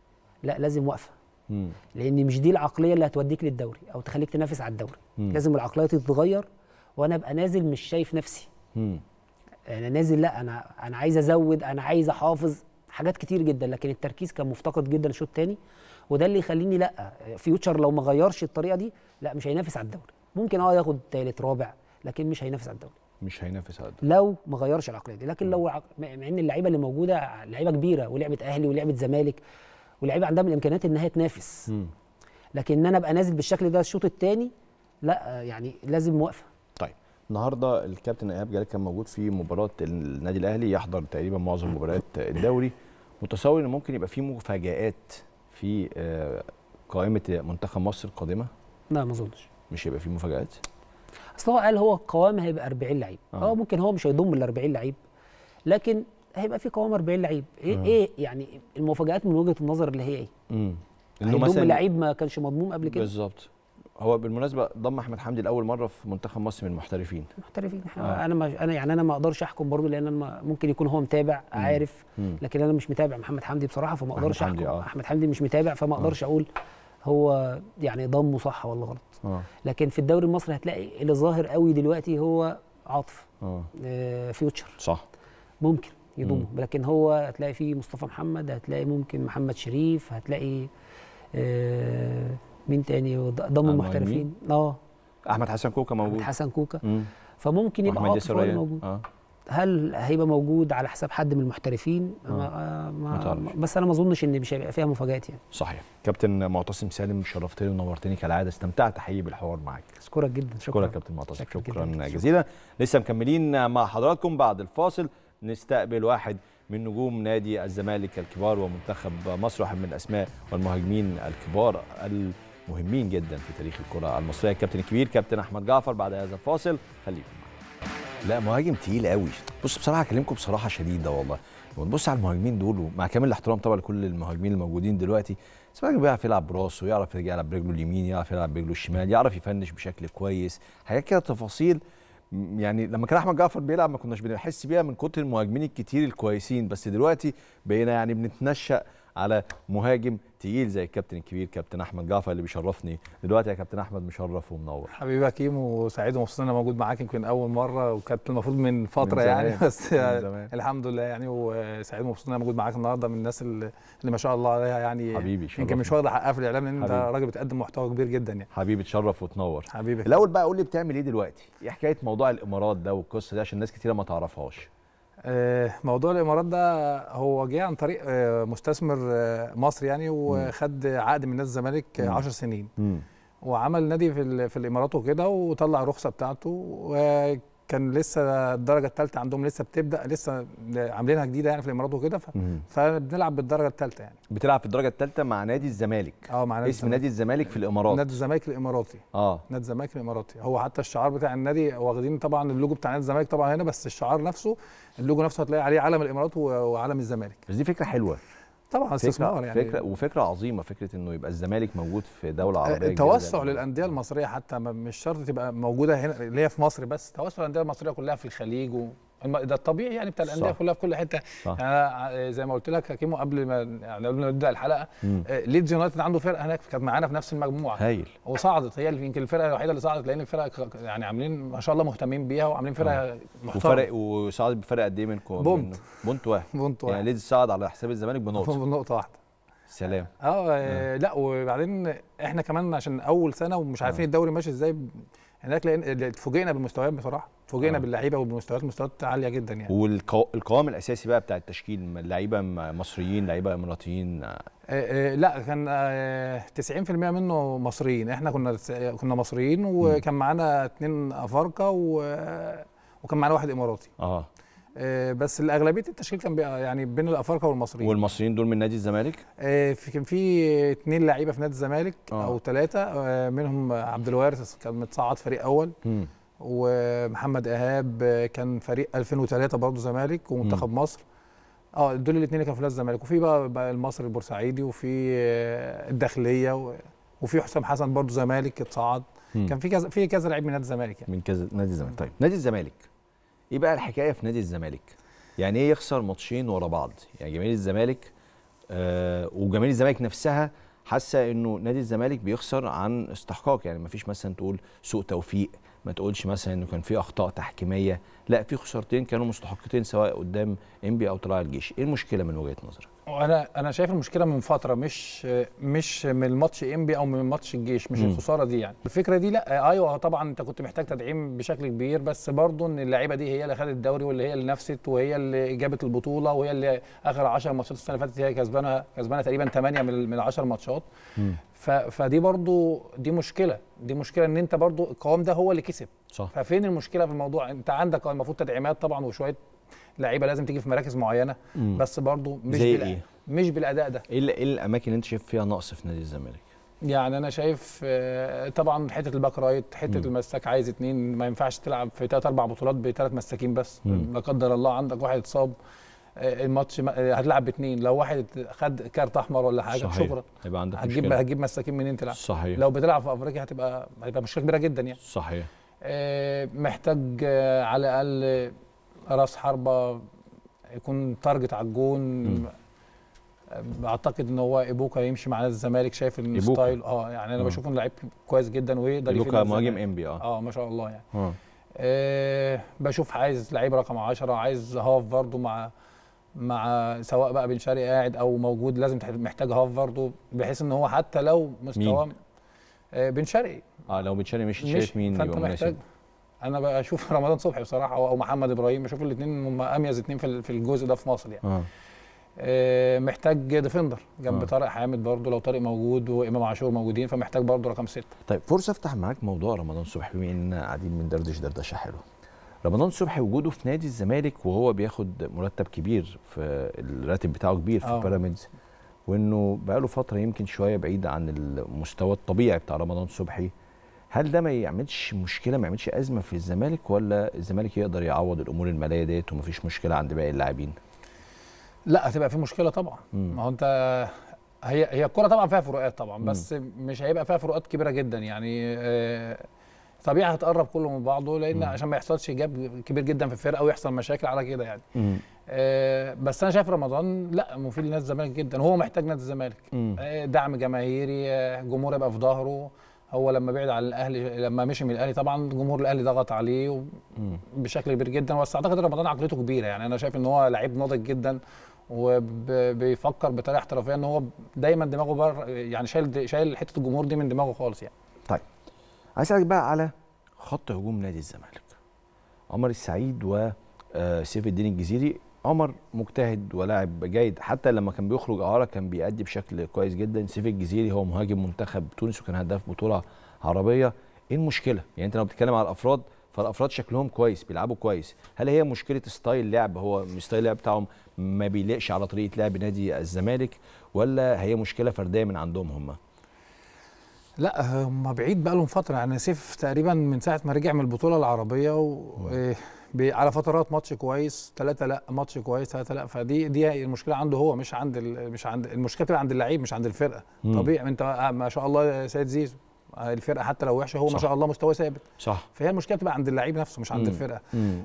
لا لازم واقفه مم. لان مش دي العقليه اللي هتوديك للدوري او تخليك تنافس على الدوري مم. لازم العقليه تتغير وانا ابقى نازل مش شايف نفسي مم. انا نازل لا انا انا عايز ازود انا عايز احافظ حاجات كتير جدا لكن التركيز كان مفتقد جدا الشوط الثاني وده اللي يخليني لا فيوتشر لو ما غيرش الطريقه دي لا مش هينافس على الدوري ممكن اه ياخد ثالث رابع لكن مش هينافس على الدوري مش هينافس على الدوري. لو ما غيرش العقليه دي لكن لو عق- مع ان اللعيبه اللي موجوده لعيبه كبيره ولعبه اهلي ولعبه زمالك ولعيبه عندها من الامكانيات ان هي تنافس مم. لكن ان انا ابقى نازل بالشكل ده الشوط الثاني لا يعني لازم واقفه طيب النهارده الكابتن ايهاب جلال كان موجود في مباراه النادي الاهلي يحضر تقريبا معظم مباريات الدوري متصور ان ممكن يبقى في مفاجآت في آه، قائمه منتخب مصر القادمه لا ما اظنش مش هيبقى في مفاجآت اصل هو قال هو القوام هيبقى 40 لعيب آه. اه ممكن هو مش هيضم ال 40 لعيب لكن هيبقى في قوام 40 لعيب ايه آه. ايه يعني المفاجآت من وجهه النظر اللي هي ايه امم هيضم لعيب ما كانش مضموم قبل كده بالظبط هو بالمناسبه ضم احمد حمدي لاول مره في منتخب مصر من المحترفين محترفين آه. آه. انا ما انا يعني انا ما اقدرش احكم برضو لان انا ما- ممكن يكون هو متابع عارف مم. لكن انا مش متابع محمد حمدي بصراحه فما أحمد اقدرش حمدي، احكم آه. احمد حمدي مش متابع فما اقدرش اقول هو يعني ضمه صح ولا غلط اه لكن في الدوري المصري هتلاقي اللي ظاهر قوي دلوقتي هو عاطف اه آه فيوتشر صح ممكن يضمه لكن هو هتلاقي فيه مصطفى محمد هتلاقي ممكن محمد شريف هتلاقي آه مين تاني ض- ضم آه، المحترفين اه احمد حسن كوكا أحمد موجود حسن كوكا مم. فممكن يبقى واحمد عاطف هو اللي ياسر موجود اه هل هيبقى موجود على حساب حد من المحترفين ما ما تعرفش. ما بس انا ما اظنش ان مش هيبقى فيها مفاجات يعني صحيح كابتن معتصم سالم شرفتني ونورتني كالعاده استمتعت حقيقي بالحوار معاك اشكرك جدا شكرا شكرا كابتن معتصم شكرا شكرا جداً. جزيلا لسه مكملين مع حضراتكم بعد الفاصل نستقبل واحد من نجوم نادي الزمالك الكبار ومنتخب مصر واحد من الاسماء والمهاجمين الكبار المهمين جدا في تاريخ الكره المصريه الكابتن الكبير كابتن احمد جعفر بعد هذا الفاصل خليكم معانا لا مهاجم تقيل قوي بص بصراحه اكلمكم بصراحه شديده والله ونبص على المهاجمين دول ومع كامل الاحترام طبعا لكل المهاجمين الموجودين دلوقتي بس الراجل بيعرف يلعب براسه يعرف يلعب برجله اليمين يعرف يلعب برجله الشمال يعرف يفنش بشكل كويس حاجات كده تفاصيل م- يعني لما كان احمد جعفر بيلعب ما كناش بنحس بيها من كتر المهاجمين الكتير الكويسين بس دلوقتي بقينا يعني بنتنشأ على مهاجم تقيل زي الكابتن الكبير كابتن احمد جعفر اللي بيشرفني دلوقتي يا كابتن احمد مشرف ومنور حبيبي يا كيمو وسعيد ومبسوط ان انا موجود معاك يمكن اول مره وكانت المفروض من فتره زمان. يعني بس من زمان. الحمد لله يعني وسعيد ومبسوط ان انا موجود معاك النهارده من الناس اللي, اللي ما شاء الله عليها يعني حبيبي يمكن شرفني. مش واخده حقها في الاعلام لان انت حبيبي. راجل بتقدم محتوى كبير جدا يعني حبيبي تشرف وتنور حبيبي الاول بقى قول لي بتعمل ايه دلوقتي ايه حكايه موضوع الامارات ده والقصه دي عشان ناس كتيره ما تعرفهاش آه، موضوع الامارات ده هو جه عن طريق آه، مستثمر آه، مصري يعني وخد عقد من نادي الزمالك مم. 10 سنين امم وعمل نادي في ال- في الامارات وكده وطلع الرخصه بتاعته وكان لسه الدرجه الثالثه عندهم لسه بتبدا لسه عاملينها جديده يعني في الامارات وكده ف- فبنلعب بالدرجه الثالثه يعني بتلعب في الدرجه الثالثه مع نادي الزمالك اه مع نادي اسم الزمالك. نادي الزمالك في الامارات نادي الزمالك الاماراتي اه نادي الزمالك الاماراتي هو حتى الشعار بتاع النادي واخدين طبعا اللوجو بتاع نادي الزمالك طبعا هنا بس الشعار نفسه اللوجو نفسه هتلاقي عليه علم الامارات و- وعلم الزمالك بس دي فكره حلوه طبعا استثمار فكره يعني فكره وفكره عظيمه فكره انه يبقى الزمالك موجود في دوله عربيه آه، جديدة توسع زي للانديه المصريه حتى ما- مش شرط تبقى موجوده هنا اللي هي في مصر بس توسع الانديه المصريه كلها في الخليج و... الم- ده الطبيعي يعني بتاع الانديه صح. كلها في كل حته صح. يعني أنا آه، زي ما قلت لك يا كيمو قبل ما يعني قبل ما نبدا الحلقه مم. آه، ليدز يونايتد عنده فرقه هناك كانت معانا في نفس المجموعه هايل وصعدت هي اللي يمكن الفرقه الوحيده اللي صعدت لان الفرقه ك- يعني عاملين ما شاء الله مهتمين بيها وعاملين فرقه محترمه وفرق وصعد بفرق قد ايه منكم بونت. من- بونت واحد بونت يعني واحد ليدز صعد على حساب الزمالك بنقطه بنقطه واحده سلام اه آه، لا وبعدين احنا كمان عشان اول سنه ومش عارفين الدوري ماشي ازاي ب- هناك لان اتفوجئنا بالمستويات بصراحه اتفوجئنا آه. باللعيبه وبالمستويات مستويات عاليه جدا يعني والقوام الاساسي بقى بتاع التشكيل لعيبه م- مصريين لعيبه اماراتيين آه، آه، لا كان آه، 90% منه مصريين احنا كنا تس- كنا مصريين وكان معانا اتنين افارقه و- وكان معانا واحد اماراتي اه آه، بس الاغلبيه التشكيل كان بقى يعني بين الافارقه والمصريين والمصريين دول من نادي الزمالك آه، في كان في اتنين لعيبه في نادي الزمالك آه. او ثلاثه منهم عبد الوارث كان متصعد فريق اول مم. ومحمد ايهاب آه، كان فريق 2003 برضه زمالك ومنتخب مصر اه دول الاثنين اللي كانوا في نادي الزمالك وفي بقى, بقى المصري البورسعيدي وفي آه، الداخليه و- وفي حسام حسن برضه زمالك اتصعد مم. كان في كذا في كذا لعيب من نادي الزمالك يعني من كذا نادي الزمالك طيب نادي الزمالك ايه بقى الحكايه في نادي الزمالك يعني ايه يخسر ماتشين ورا بعض يعني جماهير الزمالك آه وجماهير الزمالك نفسها حاسه انه نادي الزمالك بيخسر عن استحقاق يعني ما فيش مثلا تقول سوء توفيق ما تقولش مثلا انه كان في اخطاء تحكيميه لا في خسارتين كانوا مستحقتين سواء قدام انبي او طلائع الجيش ايه المشكله من وجهه نظرك وانا انا شايف المشكله من فتره مش مش من الماتش انبي او من ماتش الجيش مش مم. الخساره دي يعني الفكره دي لا ايوه طبعا انت كنت محتاج تدعيم بشكل كبير بس برضه ان اللعيبه دي هي اللي خدت الدوري واللي هي اللي نفست وهي اللي جابت البطوله وهي اللي اخر 10 ماتشات السنه اللي فاتت هي كسبانه كسبانه تقريبا 8 من من 10 ماتشات ف- فدي برضه دي مشكله دي مشكله ان انت برضه القوام ده هو اللي كسب صح ففين المشكله في الموضوع انت عندك المفروض تدعيمات طبعا وشويه لعيبه لازم تيجي في مراكز معينه مم. بس برضه مش زي بالأ- ايه؟ مش بالاداء ده ايه ال- ايه الاماكن اللي انت شايف فيها نقص في نادي الزمالك يعني انا شايف آه، طبعا حته الباك رايت حته مم. المساك عايز اتنين ما ينفعش تلعب في ثلاث اربع بطولات بثلاث مساكين بس مم. لا قدر الله عندك واحد اتصاب آه، الماتش ما- آه، هتلعب باثنين لو واحد خد كارت احمر ولا حاجه صحيح. شكرا هيبقى عندك هتجيب مشكله هتجيب مساكين منين تلعب صحيح لو بتلعب في افريقيا هتبقى هتبقى مشكله كبيره جدا يعني صحيح آه، محتاج آه، على الاقل راس حربه يكون تارجت على الجون مم. آه، اعتقد ان هو ايبوكا يمشي مع نادي الزمالك شايف ان إيبوكا. ستايل اه يعني انا آه. بشوف انه لعيب كويس جدا ويقدر يفيد لوكا نادي مهاجم الزمالك. انبي اه اه ما شاء الله يعني اه آه بشوف عايز لعيب رقم 10 عايز هاف برضو مع مع سواء بقى بن شرقي قاعد او موجود لازم تح- محتاج هاف برضو بحيث ان هو حتى لو مستواه آه بن شرقي اه لو بتشاري مش مش شايف مين فانت يبقى محتاج مناسب انا بشوف رمضان صبحي بصراحه او أو محمد ابراهيم بشوف الاثنين هم اميز اثنين في ال- في الجزء ده في مصر يعني اه آه، محتاج ديفندر جنب آه. طارق حامد برضو لو طارق موجود وامام عاشور موجودين فمحتاج برضو رقم ستة طيب فرصه افتح معاك موضوع رمضان صبحي بما اننا قاعدين من دردش دردشه حلوه رمضان صبحي وجوده في نادي الزمالك وهو بياخد مرتب كبير في الراتب بتاعه كبير في آه. بيراميدز وانه بقاله فتره يمكن شويه بعيد عن المستوى الطبيعي بتاع رمضان صبحي هل ده ما يعملش مشكله ما يعملش ازمه في الزمالك ولا الزمالك يقدر يعوض الامور الماليه ديت ومفيش مشكله عند باقي اللاعبين لا هتبقى في مشكله طبعا مم. ما هو انت هي هي الكوره طبعا فيها فروقات طبعا بس مش هيبقى فيها فروقات كبيره جدا يعني آه، طبيعي هتقرب كله من بعضه لان مم. عشان ما يحصلش جاب كبير جدا في الفرقه ويحصل مشاكل على كده يعني آه، بس انا شايف رمضان لا مفيد لنادي الزمالك جدا هو محتاج نادي الزمالك مم. آه، دعم جماهيري آه، جمهور يبقى في ظهره هو لما بعد عن الاهلي لما مشي من الاهلي طبعا جمهور الاهلي ضغط عليه و- مم. بشكل كبير جدا بس اعتقد رمضان عقليته كبيره يعني انا شايف ان هو لعيب ناضج جدا وبيفكر بطريقه احترافيه ان هو دايما دماغه بره يعني شايل شايل حته الجمهور دي من دماغه خالص يعني طيب عايز اسالك بقى على خط هجوم نادي الزمالك عمر السعيد وسيف الدين الجزيري عمر مجتهد ولاعب جيد حتى لما كان بيخرج اعاره كان بيأدي بشكل كويس جدا سيف الجزيري هو مهاجم منتخب تونس وكان هداف بطوله عربيه ايه المشكله يعني انت لو بتتكلم على الافراد فالافراد شكلهم كويس بيلعبوا كويس هل هي مشكله ستايل لعب هو مش ستايل لعب بتاعهم ما بيليقش على طريقه لعب نادي الزمالك ولا هي مشكله فرديه من عندهم هم لا هم بعيد بقى لهم فتره يعني سيف تقريبا من ساعه ما رجع من البطوله العربيه و... إيه، بي- على فترات ماتش كويس ثلاثة لا ماتش كويس ثلاثة لا فدي دي المشكله عنده هو مش عند ال... مش عند المشكله بتبقى عند اللعيب مش عند الفرقه مم. طبيعي انت ما شاء الله يا سيد زيزو الفرقه حتى لو وحشه هو صح. ما شاء الله مستوى ثابت صح فهي المشكله بتبقى عند اللعيب نفسه مش عند مم. الفرقه مم.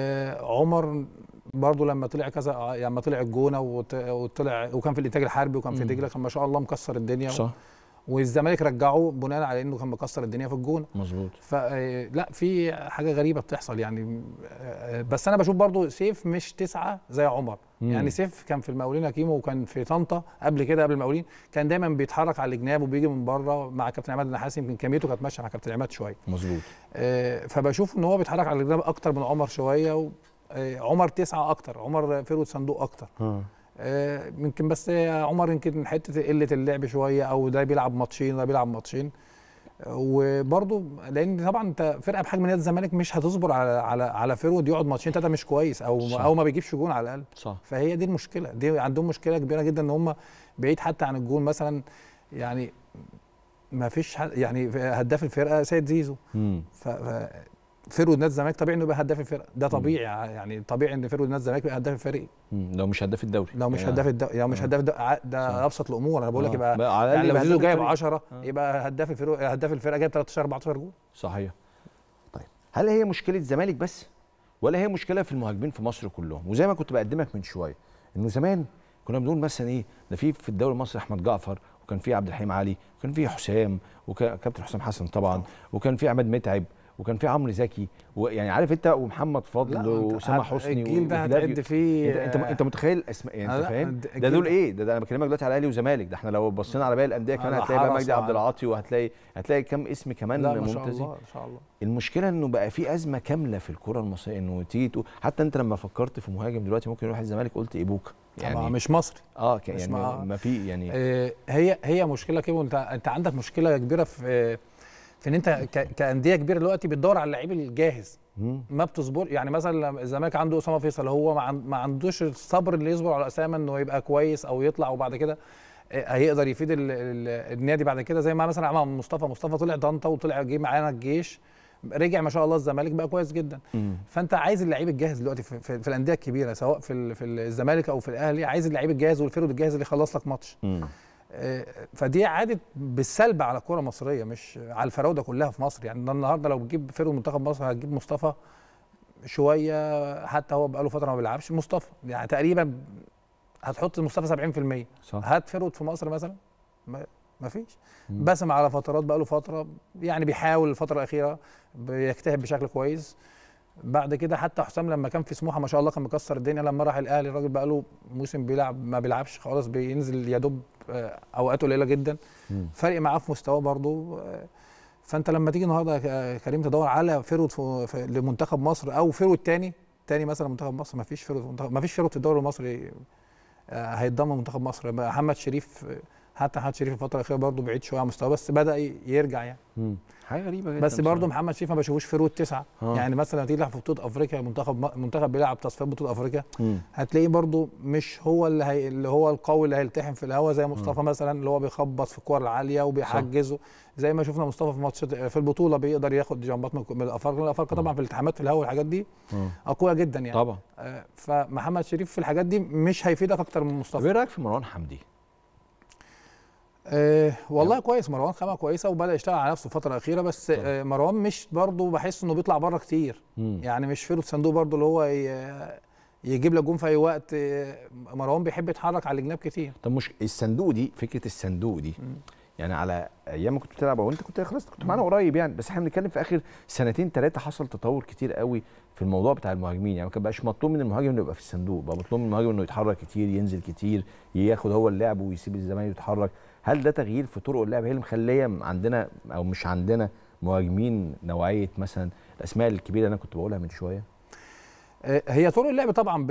آه عمر برضو لما طلع كذا لما طلع الجونه وط- وطلع وكان في الانتاج الحربي وكان في مم. دجله كان ما شاء الله مكسر الدنيا صح والزمالك رجعه بناء على انه كان مكسر الدنيا في الجونه مظبوط فلا في حاجه غريبه بتحصل يعني آه، بس انا بشوف برضو سيف مش تسعه زي عمر مم. يعني سيف كان في المقاولين كيمو وكان في طنطا قبل كده قبل المقاولين كان دايما بيتحرك على الجناب وبيجي من بره مع كابتن عماد النحاسي يمكن كميته كانت ماشيه مع كابتن عماد شويه مظبوط آه، فبشوف ان هو بيتحرك على الجناب اكتر من عمر شويه و آه، عمر تسعه اكتر عمر فرود صندوق اكتر اه آه، يمكن بس عمر يمكن حته قله اللعب شويه او ده بيلعب ماتشين ده بيلعب ماتشين آه، وبرضه لان طبعا انت فرقه بحجم نادي الزمالك مش هتصبر على على على فرود يقعد ماتشين ثلاثه مش كويس او صح. او ما بيجيبش جون على الاقل صح فهي دي المشكله دي عندهم مشكله كبيره جدا ان هم بعيد حتى عن الجون مثلا يعني ما فيش حد يعني هداف الفرقه سيد زيزو مم. ف ف- فرود نادي الزمالك طبيعي انه يبقى هداف الفرقه ده طبيعي يعني طبيعي ان فرود نادي الزمالك يبقى هداف الفريق مم. لو مش هداف الدوري لو مش يعني هداف الدوري لو مش آه. هداف الدوري صح. ده ابسط الامور انا بقول لك آه. يبقى بقى على الأقل يعني لو يبقى زيزو هداف جايب الفريق. 10 آه. يبقى هداف الفريق هداف الفرقه جايب 13 14 جول صحيح طيب هل هي مشكله زمالك بس ولا هي مشكله في المهاجمين في مصر كلهم وزي ما كنت بقدمك من شويه انه زمان كنا بنقول مثلا ايه ده في في الدوري المصري احمد جعفر وكان في عبد الحليم علي وكان في حسام وكابتن حسام حسن طبعا وكان في عماد متعب وكان في عمرو زكي ويعني عارف انت ومحمد فضل واسامه حسني الجيل ده وفلافيو. هتعد فيه انت انت انت متخيل اسماء يعني انت لا، فاهم الد- ده الجيل دول ده- ايه ده, ده انا بكلمك دلوقتي على الاهلي وزمالك ده احنا لو بصينا على باقي الانديه كمان على هتلاقي بقى حرس مجدي عبد وعلى- العاطي وهتلاقي هتلاقي كم اسم كمان لا ما شاء ممتازين الله ما شاء الله المشكله انه بقى في ازمه كامله في الكره المصريه انه تيجي تقول حتى انت لما فكرت في مهاجم دلوقتي ممكن يروح الزمالك قلت ايبوكا يعني يعني مش مصري اه ك- مش يعني مع- ما في يعني آه، هي هي مشكله كده انت انت عندك مشكله كبيره في في ان انت ك- كانديه كبيره دلوقتي بتدور على اللعيب الجاهز مم. ما بتصبر يعني مثلا لما الزمالك عنده اسامه فيصل هو ما, عن- ما عندوش الصبر اللي يصبر على اسامه انه يبقى كويس او يطلع وبعد كده آه، هيقدر يفيد ال ال النادي بعد كده زي ما مثلا عمل مصطفى مصطفى طلع طنطا وطلع جه معانا الجيش رجع ما شاء الله الزمالك بقى كويس جدا مم. فانت عايز اللعيب الجاهز دلوقتي في, في, في الانديه الكبيره سواء في ال- في الزمالك او في الاهلي عايز اللعيب الجاهز والفرد الجاهز اللي يخلص لك ماتش مم. آه، فدي عادت بالسلب على الكره المصريه مش على الفراوده كلها في مصر يعني ده النهارده لو بتجيب فرقه منتخب مصر هتجيب مصطفى شويه حتى هو بقاله فتره ما بيلعبش مصطفى يعني تقريبا هتحط مصطفى 70% صح هات فرود في مصر مثلا ما ما فيش مم. بسم على فترات بقاله فتره يعني بيحاول الفتره الاخيره بيجتهد بشكل كويس بعد كده حتى حسام لما كان في سموحه ما شاء الله كان مكسر الدنيا لما راح الاهلي الراجل بقى له موسم بيلعب ما بيلعبش خالص بينزل يا دوب آه، اوقات قليله جدا مم. فرق معاه في مستواه برضه آه، فانت لما تيجي النهارده يا ك- كريم تدور على فيرود في- في- لمنتخب مصر او فيرود تاني تاني مثلا منتخب مصر ما فيش فيرود منتخب ما فيش فيرود في الدوري المصري آه، هيتضمن منتخب مصر محمد شريف آه، حتى محمد شريف الفتره الاخيره برضه بعيد شويه عن مستواه بس بدا ي- يرجع يعني مم. حاجه غريبه جدا بس برضه بصراحة. محمد شريف ما بشوفوش فيرود تسعه آه. يعني مثلا لما تيجي تلعب في بطوله افريقيا منتخب منتخب بيلعب تصفيات بطوله افريقيا مم. هتلاقيه برضو مش هو اللي هي اللي هو القوي اللي هيلتحم في الهوا زي مصطفى مثلا اللي هو بيخبط في الكور العاليه وبيحجزه زي ما شفنا مصطفى في ماتش في البطوله بيقدر ياخد جامبات من من الافارقه الافارقه طبعا في الالتحامات في الهوا والحاجات دي مم. اقوياء جدا يعني طبعا آه، فمحمد شريف في الحاجات دي مش هيفيدك اكتر من طب مصطفى ايه رايك في مروان حمدي؟ آه والله كويس مروان خامه كويسه وبدا يشتغل على نفسه الفتره الاخيره بس طبعا. آه مروان مش برضه بحس انه بيطلع بره كتير مم. يعني مش فيرو صندوق برضه اللي هو ي- يجيب لك جون في اي وقت آه، مروان بيحب يتحرك على الجناب كتير طب مش الصندوق دي فكره الصندوق دي يعني على ايام ما كنت بتلعب وانت كنت خلاص كنت معانا قريب يعني بس احنا بنتكلم في اخر سنتين ثلاثه حصل تطور كتير قوي في الموضوع بتاع المهاجمين يعني ما كان بقاش مطلوب من المهاجم انه يبقى في الصندوق بقى مطلوب من المهاجم انه يتحرك كتير ينزل كتير ياخد هو اللعب ويسيب الزمايل يتحرك هل ده تغيير في طرق اللعب هي اللي مخليه عندنا او مش عندنا مهاجمين نوعيه مثلا الاسماء الكبيره اللي انا كنت بقولها من شويه آه، هي طرق اللعب طبعا ب...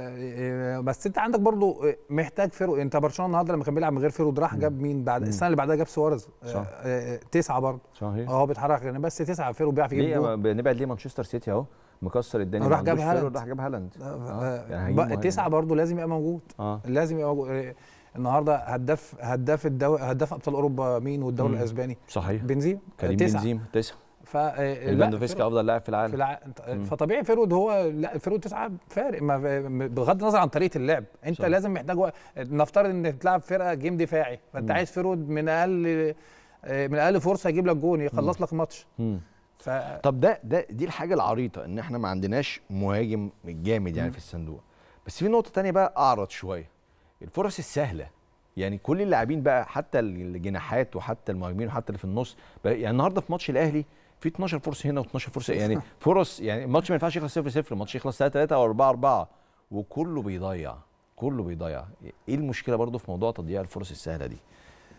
آه، بس انت عندك برضو آه، محتاج فيرو انت برشلونه النهارده لما كان بيلعب من غير فيرو راح جاب مين بعد السنه اللي بعدها جاب سواريز آه، صح. آه، تسعه برضه صحيح اه هو بيتحرك يعني بس تسعه فيرو بيعرف يجيب ليه جول بنبعد ليه مانشستر سيتي اهو مكسر الدنيا راح ما جاب عندوش فيرو، هالاند. راح جاب هالاند آه، يعني هيجيب بقى مهاجم. تسعه برضه لازم يبقى موجود اه لازم يبقى موجود آه، النهارده هداف هداف الدو... هداف ابطال اوروبا مين والدوري مم. الاسباني صحيح بنزيما كريم تسعة. بنزيما تسعه ف آه، لا، ليفاندوفسكي فيرو- افضل لاعب في العالم في الع... انت- مم. فطبيعي فيرود هو لا الفيرود تسعه فارق ما بغض النظر عن طريقه اللعب انت صح. صح. لازم محتاج وقت نفترض ان بتلعب فرقه جيم دفاعي فانت مم. عايز فيرود من اقل آه، من اقل فرصه يجيب لك جون يخلص لك ماتش مم. ف طب ده ده دي الحاجه العريضه ان احنا ما عندناش مهاجم جامد يعني في الصندوق بس في نقطه تانية بقى اعرض شويه الفرص السهله يعني كل اللاعبين بقى حتى الجناحات وحتى المهاجمين وحتى اللي في النص بقى يعني النهارده في ماتش الاهلي في 12 فرصه هنا و12 فرصه يعني فرص يعني الماتش ما ينفعش يخلص 0 0 الماتش يخلص 3 3 او 4 4 وكله بيضيع كله بيضيع ايه المشكله برضو في موضوع تضييع الفرص السهله دي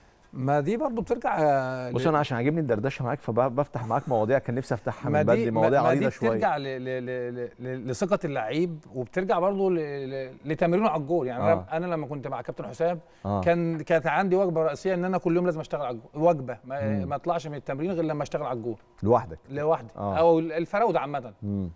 ما دي برضو بترجع آه، بص ل- انا عشان عاجبني الدردشه معاك فبفتح معاك مواضيع كان نفسي افتحها ما من دي بدري ما مواضيع ما عريضه دي شويه بترجع ل... ل... ل... ل... لثقه اللعيب وبترجع برضو ل... ل... لتمرينه على الجول يعني آه. آه. انا لما كنت مع كابتن حسام آه. آه. كان كانت عندي وجبه رئيسيه ان انا كل يوم لازم اشتغل على الجول وجبه ما, مم. ما اطلعش من التمرين غير لما اشتغل على الجول لوحدك لوحدي آه. آه. او الفراوده عامه مم.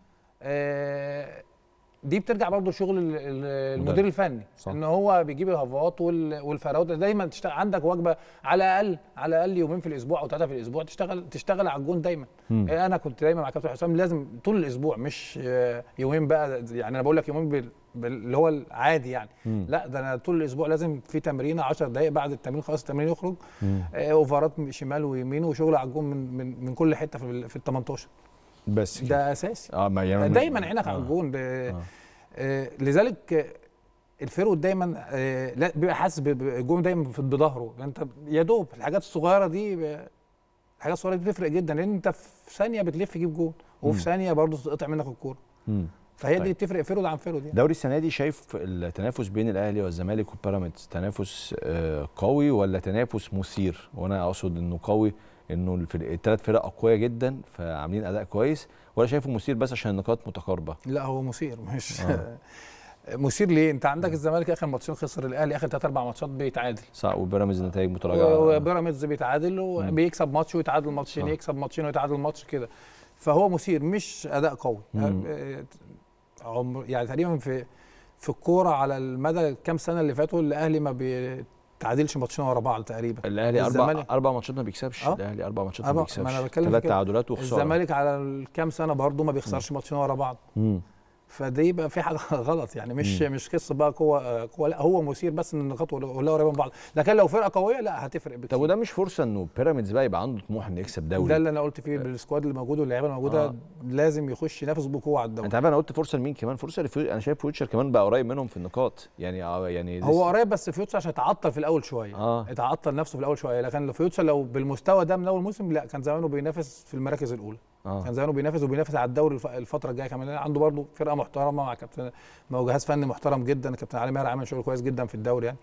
آه دي بترجع برضو لشغل ال- ال- مدرب. المدير الفني صح. ان هو بيجيب الهفوات وال- والفراوده دايما تشتغل عندك وجبه على الاقل على الاقل يومين في الاسبوع او ثلاثه في الاسبوع تشتغل تشتغل على الجون دايما مم. آه، انا كنت دايما مع كابتن حسام لازم طول الاسبوع مش آه، يومين بقى يعني انا بقول لك يومين بال- بال- اللي هو العادي يعني مم. لا ده انا طول الاسبوع لازم في تمرين 10 دقائق بعد التمرين خلاص التمرين يخرج مم. آه، اوفرات شمال ويمين وشغل على الجون من من من كل حته في ال في ال 18 بس كده. ده اساسي اه ما يعني دايما عينك على آه. الجون ب- آه. آه، لذلك آه، الفيرود دايما آه، لا بيبقى حاسس ب- ب- الجون دايما في- بظهره انت يا دوب الحاجات الصغيره دي ب- الحاجات الصغيره دي بتفرق جدا لان انت في ثانيه بتلف تجيب جون وفي مم. ثانيه برضه تقطع منك الكوره مم. فهي طيب. دي بتفرق فيرود عن فيرود يعني دوري السنه دي شايف التنافس بين الاهلي والزمالك وبيراميدز تنافس آه، قوي ولا تنافس مثير وانا اقصد انه قوي انه الثلاث فرق اقوياء جدا فعاملين اداء كويس ولا شايفه مثير بس عشان النقاط متقاربه لا هو مثير مش آه. مثير ليه انت عندك الزمالك اخر ماتشين خسر الاهلي اخر ثلاث اربع ماتشات بيتعادل صح وبيراميدز نتائج متراجعه وبيراميدز بيتعادل وبيكسب ماتش ويتعادل ماتشين صح. يكسب ماتشين ويتعادل ماتش كده فهو مثير مش اداء قوي مم. آه، عمر يعني تقريبا في في الكوره على المدى الكام سنه اللي فاتوا الاهلي ما بيتعادلش ماتشين ورا بعض تقريبا الاهلي اربع الزمالك- اربع ماتشات ما بيكسبش آه. الاهلي اربع ماتشات أربع- ما ما أنا بيكسبش بتكلم في ثلاث كده. تعادلات وخساره الزمالك على الكام سنه برضه ما بيخسرش ماتشين ورا بعض مم. فدي يبقى في حاجه غلط يعني مش مش قصه بقى قوه قوه لا هو مثير بس ان النقاط كلها قريبه من بعض لكن لو فرقه قويه لا هتفرق طب بكتير وده مش فرصه انه بيراميدز بقى يبقى عنده طموح انه يكسب دوري ده اللي انا قلت فيه بالسكواد اللي موجود واللعيبه الموجوده آه. لازم يخش ينافس بقوه على الدوري انت عارف انا قلت فرصه لمين كمان فرصه لفيو... انا شايف فيوتشر كمان بقى قريب منهم في النقاط يعني آه يعني هو لسه- قريب بس فيوتشر عشان اتعطل في الاول شويه اه اتعطل نفسه في الاول شويه لكن لو فيوتشر لو بالمستوى ده من اول موسم لا كان زمانه بينافس في المراكز الاولى اه كان زمانه بينافس وبينافس على الدوري الف- الفتره الجايه كمان لأن عنده برضه فرقه محترمه مع كابتن مع جهاز فني محترم جدا كابتن علي ماهر عامل شغل كويس جدا في الدوري يعني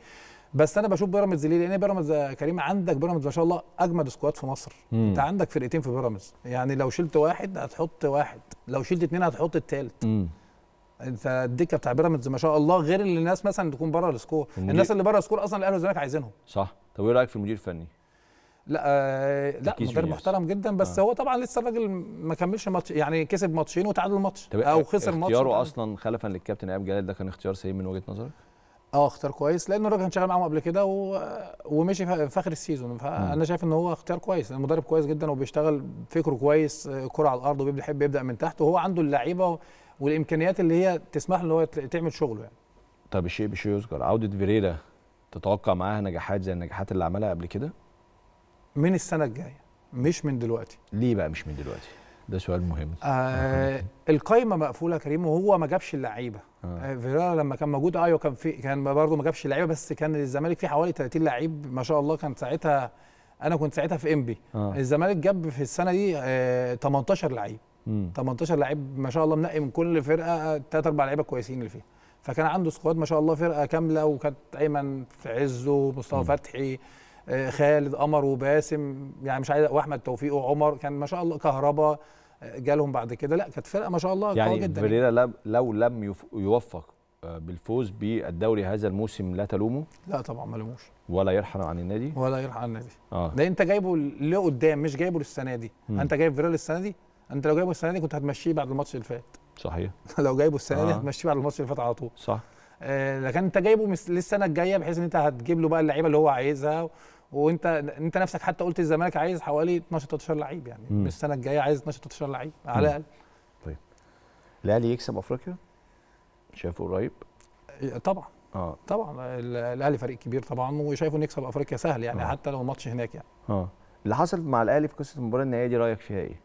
بس انا بشوف بيراميدز ليه لان بيراميدز يا كريم عندك بيراميدز ما شاء الله اجمد سكواد في مصر مم. انت عندك فرقتين في بيراميدز يعني لو شلت واحد هتحط واحد لو شلت اتنين هتحط التالت مم. انت الدكه بتاع بيراميدز ما شاء الله غير اللي الناس مثلا تكون بره السكور المدير- الناس اللي بره السكور اصلا الاهلي والزمالك عايزينهم صح طب ايه رايك في المدير الفني لا آه لا تركيز مدرب فينياس. محترم جدا بس آه. هو طبعا لسه الراجل ما كملش ماتش يعني كسب ماتشين وتعادل ماتش طب او خسر ماتش اختياره وتعادل. اصلا خلفا للكابتن ايهاب جلال ده كان اختيار سليم من وجهه نظرك اه اختيار كويس لان الراجل كان شغال معاهم قبل كده و... ومشي في في اخر السيزون فانا شايف ان هو اختيار كويس المدرب كويس جدا وبيشتغل فكره كويس آه، كرة على الارض وبيحب يبدا من تحت وهو عنده اللعيبه والامكانيات اللي هي تسمح له ان هو يت- تعمل شغله يعني طب الشيء بشيء يذكر عوده فيريرا تتوقع معاها نجاحات زي النجاحات اللي عملها قبل كده من السنه الجايه مش من دلوقتي ليه بقى مش من دلوقتي ده سؤال مهم آه القايمه مقفوله يا كريم وهو ما جابش اللعيبه آه. آه فيريرا لما كان موجود ايوه كان في كان برضه ما جابش اللعيبه بس كان الزمالك فيه حوالي 30 لعيب ما شاء الله كان ساعتها انا كنت ساعتها في انبي آه. الزمالك جاب في السنه دي آه 18 لعيب مم. 18 لعيب ما شاء الله منقي من كل فرقه ثلاث اربع لعيبه كويسين اللي فيها فكان عنده سكواد ما شاء الله فرقه كامله وكانت ايمن في عزه مصطفى فتحي آه، خالد قمر وباسم يعني مش عايز واحمد توفيق وعمر كان ما شاء الله كهربا آه، جالهم بعد كده لا كانت فرقه ما شاء الله قويه يعني جدا فيريرا لم- لو لم يف- يوفق آه، بالفوز بالدوري هذا الموسم لا تلومه لا طبعا ما لموش ولا يرحل عن النادي ولا يرحل عن النادي اه ده انت جايبه لقدام مش جايبه للسنه دي مم. انت جايب فيرال السنه دي انت لو جايبه السنه دي كنت هتمشيه بعد الماتش اللي فات صحيح لو جايبه السنه دي آه. هتمشيه بعد الماتش اللي فات على طول صح آه، لكن انت جايبه مس- للسنه الجايه بحيث ان انت هتجيب له بقى اللعيبه اللي هو عايزها وانت انت نفسك حتى قلت الزمالك عايز حوالي 12 13 لعيب يعني مم. السنه الجايه عايز 12 13 لعيب على الاقل الاهلي يكسب افريقيا شايفه قريب آه، طبعا اه طبعا ال- الاهلي فريق كبير طبعا وشايفه انه يكسب افريقيا سهل يعني آه. حتى لو الماتش هناك يعني اه اللي حصل مع الاهلي في قصه المباراه النهائيه دي رايك فيها ايه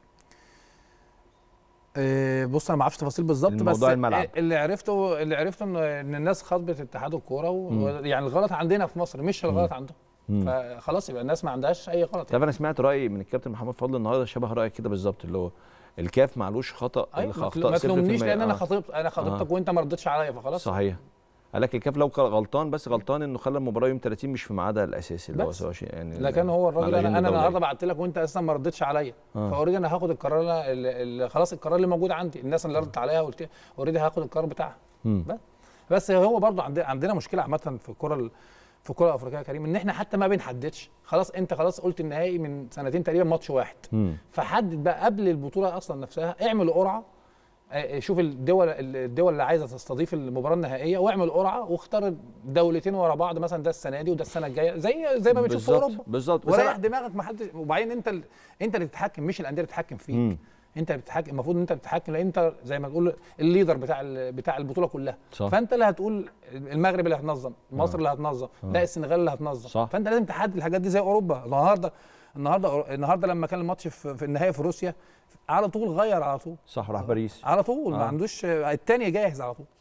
آه، بص انا ما اعرفش تفاصيل بالظبط بس الموضوع الملعب. اللي عرفته اللي عرفته ان ان الناس خاطبت اتحاد الكوره مم. ويعني الغلط عندنا في مصر مش الغلط عندهم مم. فخلاص يبقى الناس ما عندهاش اي غلط طب انا سمعت راي من الكابتن محمد فضل النهارده شبه رايك كده بالظبط اللي هو الكاف معلوش خطا ايوه ما الخطأ تلو- ما صفر في تلومنيش المية. لان انا آه. خاطبت انا خاطبتك آه. وانت ما ردتش عليا فخلاص صحيح قال لك الكاف لو كان غلطان بس غلطان انه خلى المباراه يوم 30 مش في ميعادها الاساسي اللي هو بس. 27 يعني لكن هو الراجل معلش انا إن انا الدولة النهارده بعت لك وانت اصلا ما ردتش عليا آه. فاوريدي انا هاخد القرار اللي اللي خلاص القرار اللي موجود عندي الناس اللي ردت عليها قلت اوريدي هاخد القرار بتاعها مم. بس بس هو برضه عندنا عندنا مشكله عامه في الكره ال- في الكره الافريقيه يا كريم ان احنا حتى ما بنحددش خلاص انت خلاص قلت النهائي من سنتين تقريبا ماتش واحد مم. فحدد بقى قبل البطوله اصلا نفسها اعمل قرعه آه، شوف الدول الدول اللي عايزه تستضيف المباراه النهائيه واعمل قرعه واختار دولتين ورا بعض مثلا ده السنه دي وده السنه الجايه زي زي ما بنشوف في بالظبط اوروبا بالظبط بس وريح أنا- دماغك ما حدش وبعدين انت ال... انت اللي تتحكم مش الانديه اللي تتحكم فيك مم. انت اللي بتتحكم المفروض ان انت بتتحكم لان انت زي ما تقول الليدر بتاع ال... بتاع البطوله كلها صح. فانت اللي هتقول المغرب اللي هتنظم مصر اللي هتنظم لا السنغال اللي هتنظم صح. فانت لازم تحدد الحاجات دي زي اوروبا النهارده النهارده النهارده لما كان الماتش في, في النهائي في روسيا على طول غير على طول صح راح باريس على طول ما آه. عندوش الثانيه جاهز على طول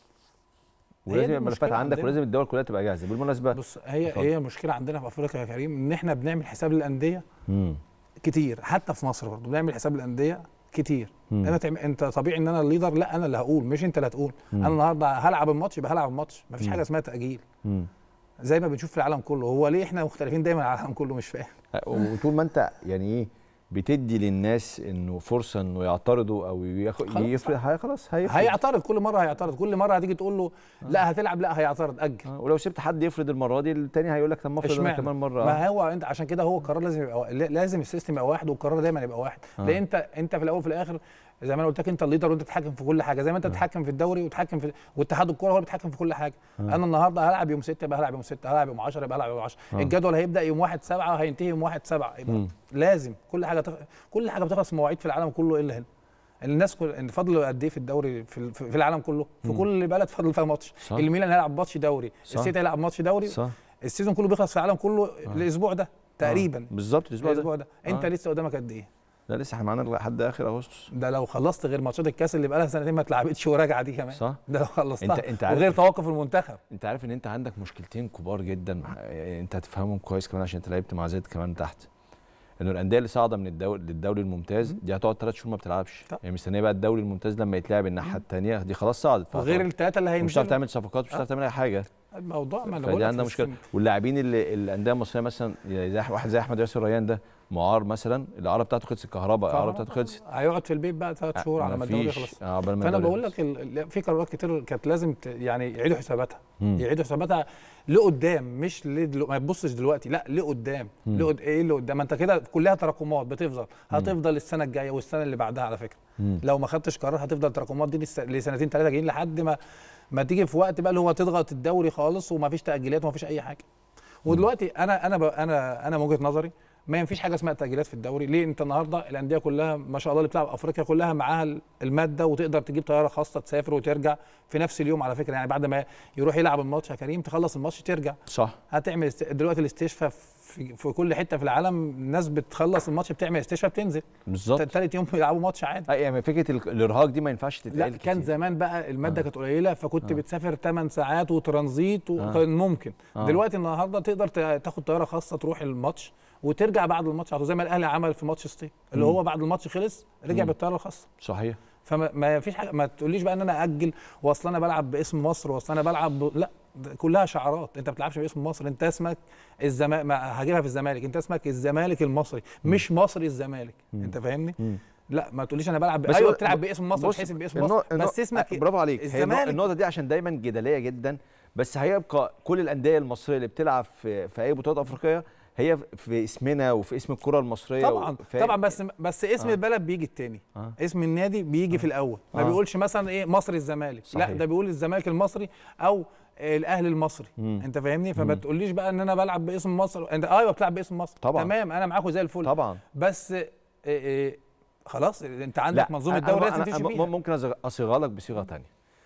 هي ولازم دي الملفات المشكلة عندك عندنا. ولازم الدول كلها تبقى جاهزه بالمناسبه بص هي اتفضل. هي المشكله عندنا في افريقيا يا كريم ان احنا بنعمل حساب للانديه مم. كتير حتى في مصر برضه بنعمل حساب الانديه كتير مم. انا تعم... انت طبيعي ان انا الليدر لا انا اللي هقول مش انت اللي هتقول انا النهارده هلعب الماتش يبقى هلعب الماتش مفيش حاجه اسمها تاجيل مم. زي ما بنشوف في العالم كله هو ليه احنا مختلفين دايما على العالم كله مش فاهم وطول ما انت يعني ايه بتدي للناس انه فرصه انه يعترضوا او ياخد خلاص يفرق هي خلاص هيفرق هيعترض كل مره هيعترض كل مره هتيجي تقول له لا هتلعب لا هيعترض اجل آه، ولو سبت حد يفرض المره دي التاني هيقول لك طب ما افرض انا اشمعنى؟ كمان مره آه. ما هو انت عشان كده هو القرار لازم يبقى وا- لازم السيستم يبقى واحد والقرار دايما يبقى واحد آه. لان انت انت في الاول وفي الاخر زي ما انا قلت لك انت الليدر وانت تتحكم في كل حاجه زي ما انت بتتحكم في الدوري وتتحكم في واتحاد الكوره هو اللي بيتحكم في كل حاجه انا النهارده هلعب يوم 6 يبقى هلعب يوم 6 هلعب يوم 10 يبقى هلعب يوم 10 الجدول هيبدا يوم 1 7 وهينتهي يوم 1 7 يبقى مم. لازم كل حاجه تخ... كل حاجه بتخلص في مواعيد في العالم كله الا هنا الناس كل ان فضل قد ايه في الدوري في, ال- في العالم كله في كل بلد فضل فيها ماتش صح. الميلان هيلعب ماتش دوري صح. السيتي هيلعب ماتش دوري صح السيزون كله بيخلص في العالم كله الاسبوع ده تقريبا آه. بالظبط الاسبوع ده الاسبوع ده انت آه. لسه قدامك قد ايه لا لسه احنا معانا لحد اخر اغسطس ده لو خلصت غير ماتشات الكاس اللي بقالها سنتين ما اتلعبتش وراجعه دي كمان صح ده لو خلصتها انت- انت عارف- وغير توقف المنتخب انت عارف ان انت عندك مشكلتين كبار جدا آه، انت هتفهمهم كويس كمان عشان انت لعبت مع زيد كمان تحت انه الانديه اللي صاعده من الدوري للدوري الممتاز دي هتقعد ثلاث شهور ما بتلعبش طب. يعني مستنيه بقى الدوري الممتاز لما يتلعب الناحيه الثانيه دي خلاص صعدت وغير الثلاثه اللي مش هتعرف هينزلوا تعمل صفقات مش هتعرف تعمل اي حاجه الموضوع ما انا فدي بقول عندنا مشكله واللاعبين اللي الانديه المصريه مثلا زي واحد زي احمد ياسر ريان ده معار مثلا الاعاره بتاعته خلصت الكهرباء الاعاره بتاعته خلصت هيقعد في البيت بقى ثلاث شهور على ما الدوري مفيش. يخلص اه قبل ما فانا الدوري بقول يخلص. لك ال- ال- في قرارات كتير كانت لازم ت- يعني يعيدوا حساباتها مم. يعيدوا حساباتها لقدام مش لدلو... ما تبصش دلوقتي لا لقدام مم. لقد... ايه اللي قدام ما انت كده كلها تراكمات بتفضل هتفضل السنه الجايه والسنه اللي بعدها على فكره مم. لو ما خدتش قرار هتفضل التراكمات دي لس- لسنتين ثلاثه جايين لحد ما ما تيجي في وقت بقى اللي هو تضغط الدوري خالص وما فيش تاجيلات وما فيش اي حاجه ودلوقتي انا انا ب... انا انا من وجهه نظري ما ينفيش حاجه اسمها تاجيلات في الدوري ليه انت النهارده الانديه كلها ما شاء الله اللي بتلعب افريقيا كلها معاها الماده وتقدر تجيب طياره خاصه تسافر وترجع في نفس اليوم على فكره يعني بعد ما يروح يلعب الماتش يا كريم تخلص الماتش ترجع صح هتعمل است... دلوقتي الاستشفاء في, في كل حته في العالم الناس بتخلص الماتش بتعمل استشفاء بتنزل بالظبط ثالث يوم يلعبوا ماتش عادي أي يعني فكره ال- الارهاق دي ما ينفعش تتقال لا كان كتير. زمان بقى الماده آه. كانت قليله فكنت آه. بتسافر 8 ساعات وترانزيت آه. وكان ممكن آه. دلوقتي النهارده تقدر تا- تاخد طياره خاصه تروح الماتش وترجع بعد الماتش على طول زي ما الاهلي عمل في ماتش ستي اللي مم. هو بعد الماتش خلص رجع مم. بالطياره الخاصه صحيح فما ما فيش حاجه ما تقوليش بقى ان انا اجل واصل انا بلعب باسم مصر واصل انا بلعب ب... لا ده كلها شعارات انت ما بتلعبش باسم مصر انت اسمك الزمالك ما هجيبها في الزمالك انت اسمك الزمالك المصري مش مصري الزمالك مم. انت فاهمني مم. لا ما تقوليش انا بلعب ب... بس ايوه هو- بتلعب باسم مصر بص، بتحسب باسم النو- مصر النو- بس اسمك برافو عليك هي النو- الزمالك. النقطه دي عشان دايما جدليه جدا بس هيبقى كل الانديه المصريه اللي بتلعب في في اي بطولات افريقيه هي في اسمنا وفي اسم الكره المصريه طبعا وفي- طبعا بس بس اسم آه. البلد بيجي التاني آه. اسم النادي بيجي في الاول ما آه. بيقولش مثلا ايه مصري الزمالك صحيح. لا ده بيقول الزمالك المصري او الاهلي المصري مم. انت فاهمني فما تقوليش بقى ان انا بلعب باسم مصر انت ايوه بتلعب باسم مصر طبعا. تمام انا معاكم زي الفل طبعا بس إيه إيه خلاص انت عندك منظومه أنا- دوري أنا- لازم أنا تمشي م- بيها ممكن أصيغ- اصيغها لك بصيغه تانية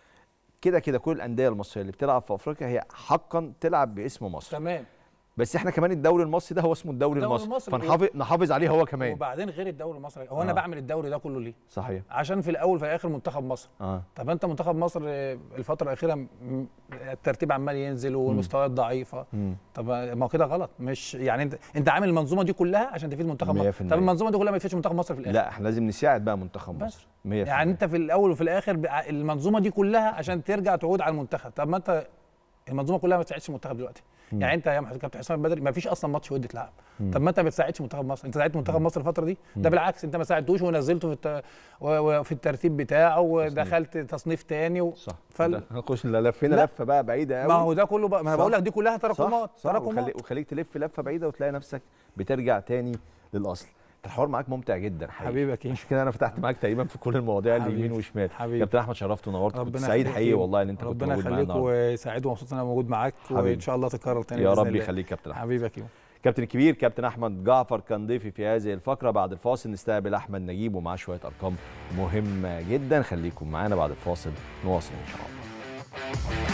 كده كده كل الانديه المصريه اللي بتلعب في افريقيا هي حقا تلعب باسم مصر تمام بس احنا كمان الدوري المصري ده هو اسمه الدوري الدوري المصري المصري. فنحافظ نحافظ عليه هو كمان وبعدين غير الدوري المصري هو انا آه. بعمل الدوري ده كله ليه صحيح عشان في الاول وفي الاخر منتخب مصر اه طب انت منتخب مصر آه، الفتره الاخيره م- الترتيب عمال ينزل والمستويات ضعيفه مم. طب ما هو كده غلط مش يعني انت انت عامل المنظومه دي كلها عشان تفيد منتخب مية مصر في المية. طب المنظومه دي كلها ما تفيدش منتخب مصر في الاخر لا احنا لازم نساعد بقى منتخب بس. مصر 100% يعني انت في الاول وفي الاخر بقى المنظومه دي كلها عشان ترجع تعود على المنتخب طب ما انت المنظومه كلها ما بتساعدش المنتخب دلوقتي مم. يعني انت يا محمد كابتن حسام البدري ما فيش اصلا ماتش ودي اتلعب مم. طب ما انت ما بتساعدش منتخب مصر انت ساعدت منتخب مصر الفتره دي ده مم. بالعكس انت ما ساعدتوش ونزلته في الت... و- وفي الترتيب بتاعه ودخلت تصنيف تاني و... صح فال- ده هنخش لفينا لا. لفه بقى بعيده قوي ما هو ده كله بقى ما انا صح. بقول لك دي كلها تراكمات صح, صح تراكمات وخلي وخليك تلف لفه بعيده وتلاقي نفسك بترجع تاني للاصل انت الحوار معاك ممتع جدا حقيقي حبيبي يا كيم. عشان كده انا فتحت معاك تقريبا في كل المواضيع اللي حبيبي. يمين وشمال حبيبي. كابتن احمد شرفت ونورت كنت سعيد يخليك حقيقي يا- والله ان انت كنت ربنا موجود معايا يخليك النهارده وسعيد ومبسوط ان انا موجود معاك حبيبي. وان شاء الله تتكرر تاني يا بإذن رب الله. يخليك كابتن احمد حبيبي يا كيمو كابتن الكبير كابتن احمد جعفر كان ضيفي في هذه الفقره بعد الفاصل نستقبل احمد نجيب ومعاه شويه ارقام مهمه جدا خليكم معانا بعد الفاصل نواصل ان شاء الله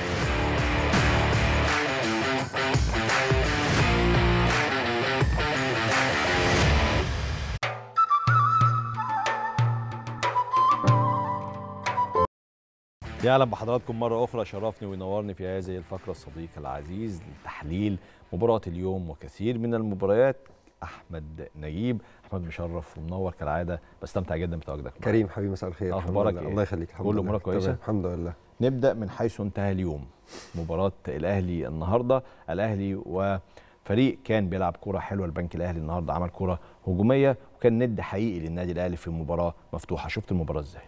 يا اهلا بحضراتكم مره اخرى شرفني وينورني في هذه الفقره الصديق العزيز لتحليل مباراه اليوم وكثير من المباريات احمد نجيب احمد مشرف ومنور كالعاده بستمتع جدا بتواجدك معايا. كريم حبيبي مساء الخير الحمد أخبارك لله. إيه؟ الله يخليك الحمد كل لله أمورك كويسة؟ تمام، الحمد لله نبدا من حيث انتهى اليوم مباراه الاهلي النهارده الاهلي وفريق كان بيلعب كوره حلوه البنك الاهلي النهارده عمل كوره هجوميه وكان ند حقيقي للنادي الاهلي في مباراه مفتوحه شفت المباراه ازاي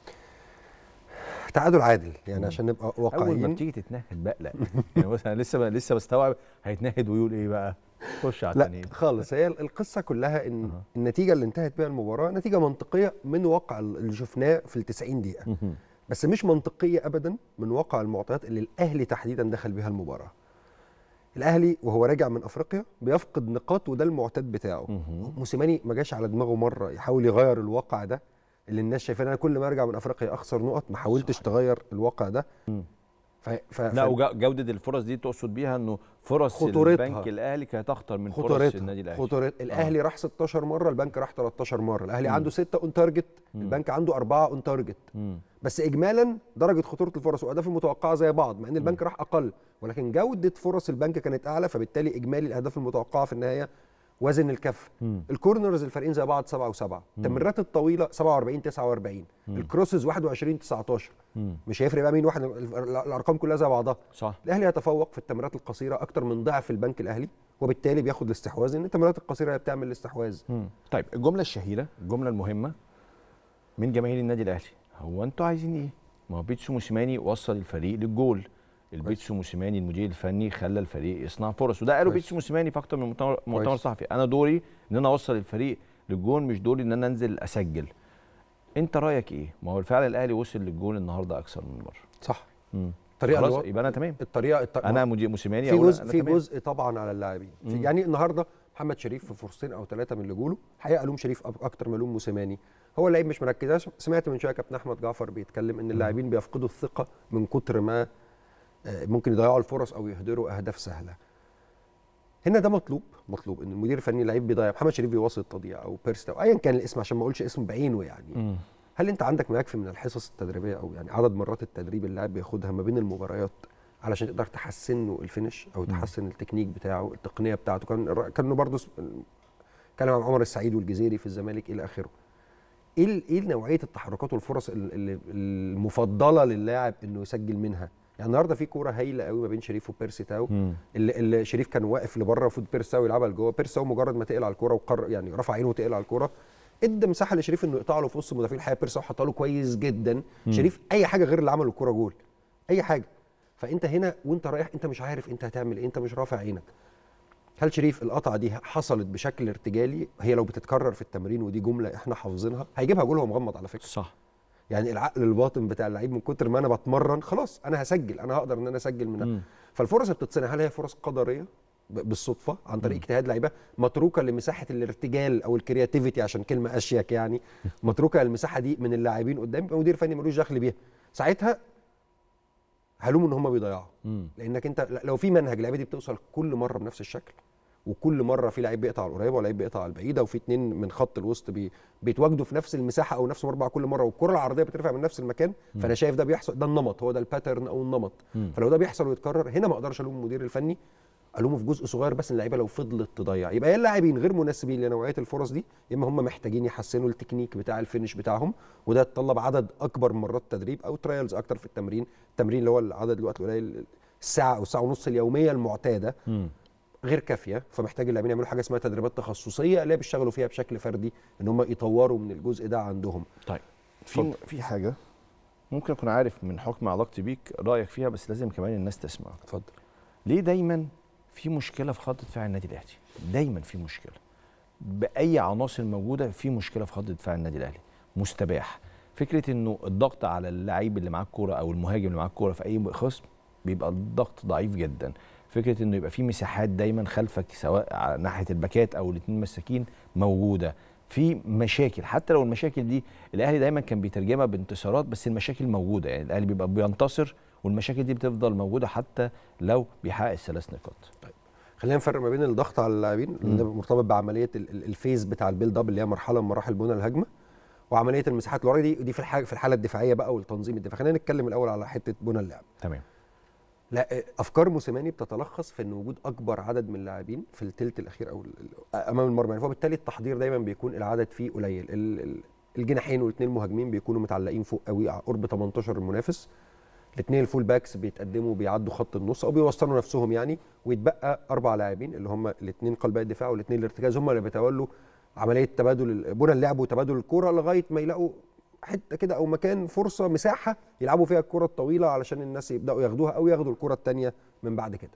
تعادل عادل يعني عشان نبقى اول ما واقعيين بتيجي تتنهد بقلق يعني بص انا لسه لسه بستوعب هيتنهد ويقول ايه بقى خش على لا التانيين خالص هي القصه كلها ان أها. النتيجه اللي انتهت بيها المباراه نتيجه منطقيه من واقع اللي شفناه في ال 90 دقيقه مهم. بس مش منطقيه ابدا من واقع المعطيات اللي الاهلي تحديدا دخل بيها المباراه الاهلي وهو راجع من افريقيا بيفقد نقاط وده المعتاد بتاعه مهم. موسيماني ما جاش على دماغه مره يحاول يغير الواقع ده اللي الناس شايفاه انا كل ما ارجع من افريقيا اخسر نقط ما حاولتش صحيح. تغير الواقع ده مم. ف... ف... لا ف- وجوده الفرص دي تقصد بيها انه فرص خطورتها. البنك الاهلي كانت اخطر من فرص خطورتها النادي الاهلي خطورت الاهلي راح 16 مره البنك راح 13 مره الاهلي مم. عنده 6 اون تارجت مم. البنك عنده 4 اون تارجت مم. بس اجمالا درجه خطوره الفرص واهداف المتوقعه زي بعض مع ان البنك راح اقل ولكن جوده فرص البنك كانت اعلى فبالتالي اجمالي الاهداف المتوقعه في النهايه وزن الكف مم. الكورنرز الفريقين زي بعض 7 و7 التمريرات الطويله 47 49 الكروسز 21 19 مم. مش هيفرق بقى مين واحد الارقام كلها زي بعضها صح الاهلي يتفوق في التمريرات القصيره اكتر من ضعف البنك الاهلي وبالتالي بياخد الاستحواذ ان التمريرات القصيره هي بتعمل الاستحواذ مم. طيب الجمله الشهيره الجمله المهمه من جماهير النادي الاهلي هو انتوا عايزين ايه ما هو بيتسو موسيماني وصل الفريق للجول البيتسو موسيماني المدير الفني خلى الفريق يصنع فرص وده قاله كويس. بيتسو موسيماني في اكتر من مؤتمر مؤتمر كويس. صحفي انا دوري ان انا اوصل الفريق للجول مش دوري ان انا انزل اسجل انت رايك ايه ما هو فعلا الاهلي وصل للجول النهارده اكثر من مره صح مم. الطريقه خلاص الوا- يبقى انا تمام الطريقه الط... انا مدير موسيماني في أقول جزء أنا في تمام. جزء طبعا على اللاعبين في- يعني النهارده محمد شريف في فرصتين او ثلاثه من اللي جوله حقيقه لوم شريف أك- اكتر ما لوم موسيماني هو اللعيب مش مركزاش سمعت من شويه كابتن احمد جعفر بيتكلم ان اللاعبين بيفقدوا الثقه من كتر ما آه، ممكن يضيعوا الفرص او يهدروا اهداف سهله هنا ده مطلوب مطلوب ان المدير الفني اللعيب بيضيع محمد شريف بيواصل التضييع او بيرست او ايا كان الاسم عشان ما اقولش اسم بعينه يعني مم. هل انت عندك ما يكفي من الحصص التدريبيه او يعني عدد مرات التدريب اللي اللاعب بياخدها ما بين المباريات علشان تقدر تحسن له الفينش او تحسن التكنيك بتاعه التقنيه بتاعته كان كانوا برضه كلام عن عمر السعيد والجزيري في الزمالك الى اخره ايه ال- ايه نوعيه التحركات والفرص ال- ال- المفضله للاعب انه يسجل منها يعني النهارده في كوره هايله قوي ما بين شريف وبيرسي تاو مم. اللي, اللي شريف كان واقف لبره المفروض بيرسي تاو يلعبها لجوه بيرسي تاو مجرد ما تقلع الكوره وقرر يعني رفع عينه وتقلع على الكوره ادى مساحه لشريف انه يقطع له في وسط المدافعين الحقيقه بيرسي تاو حطها له كويس جدا شريف اي حاجه غير اللي عمله الكوره جول اي حاجه فانت هنا وانت رايح انت مش عارف انت هتعمل ايه انت مش رافع عينك هل شريف القطعه دي حصلت بشكل ارتجالي هي لو بتتكرر في التمرين ودي جمله احنا حافظينها هيجيبها جول وهو مغمض على فكره صح يعني العقل الباطن بتاع اللعيب من كتر ما انا بتمرن خلاص انا هسجل انا هقدر ان انا اسجل منها مم. فالفرص اللي بتتصنع هل هي فرص قدريه ب- بالصدفه عن طريق اجتهاد لعيبه متروكه لمساحه الارتجال او الكرياتيفيتي عشان كلمه اشيك يعني متروكه المساحه دي من اللاعبين قدام يبقى مدير فني ملوش دخل بيها ساعتها هلوم ان هم بيضيعوا مم. لانك انت لو في منهج اللعيبه دي بتوصل كل مره بنفس الشكل وكل مره في لعيب بيقطع على القريبه ولعيب بيقطع على البعيده وفي اتنين من خط الوسط بي بيتواجدوا في نفس المساحه او نفس المربع كل مره والكره العرضيه بترفع من نفس المكان فانا شايف ده بيحصل ده النمط هو ده الباترن او النمط مم. فلو ده بيحصل ويتكرر هنا ما اقدرش الوم المدير الفني الومه في جزء صغير بس إن اللعيبه لو فضلت تضيع يبقى يا اللاعبين غير مناسبين لنوعيه الفرص دي يا اما هم محتاجين يحسنوا التكنيك بتاع الفينش بتاعهم وده يتطلب عدد اكبر من مرات تدريب او ترايلز اكتر في التمرين التمرين اللي هو العدد الوقت القليل الساعه او الساعه ونص اليوميه المعتاده مم. غير كافيه فمحتاج اللاعبين يعملوا حاجه اسمها تدريبات تخصصيه اللي هي بيشتغلوا فيها بشكل فردي ان هم يطوروا من الجزء ده عندهم طيب في في حاجه ممكن اكون عارف من حكم علاقتي بيك رايك فيها بس لازم كمان الناس تسمع اتفضل ليه دايما في مشكله في خط دفاع النادي الاهلي دايما في مشكله باي عناصر موجوده في مشكله في خط دفاع النادي الاهلي مستباح فكره انه الضغط على اللعيب اللي معاه الكوره او المهاجم اللي معاه الكوره في اي خصم بيبقى الضغط ضعيف جدا فكره انه يبقى في مساحات دايما خلفك سواء على ناحيه الباكات او الاثنين مساكين موجوده في مشاكل حتى لو المشاكل دي الاهلي دايما كان بيترجمها بانتصارات بس المشاكل موجوده يعني الاهلي بيبقى بينتصر والمشاكل دي بتفضل موجوده حتى لو بيحقق الثلاث نقاط خلينا نفرق ما بين الضغط على اللاعبين اللي مرتبط بعمليه ال- ال- الفيز بتاع البيلد اب اللي هي مرحله من مراحل بناء الهجمه وعمليه المساحات اللي ورا دي دي في الحاجه في الحاله الدفاعيه بقى والتنظيم الدفاعي خلينا نتكلم الاول على حته بناء اللعب تمام لا افكار موسيماني بتتلخص في ان وجود اكبر عدد من اللاعبين في الثلث الاخير او ال- ال- امام المرمى يعني فبالتالي التحضير دايما بيكون العدد فيه قليل ال- ال- الجناحين والاثنين المهاجمين بيكونوا متعلقين فوق قوي ع- قرب 18 المنافس الاثنين الفول باكس بيتقدموا بيعدوا خط النص او بيوصلوا نفسهم يعني ويتبقى اربع لاعبين اللي هم الاثنين قلبي الدفاع والاثنين الارتكاز هم اللي بيتولوا عمليه تبادل ال- بنى اللعب وتبادل الكره لغايه ما يلاقوا حته كده او مكان فرصه مساحه يلعبوا فيها الكره الطويله علشان الناس يبداوا ياخدوها او ياخدوا الكره الثانيه من بعد كده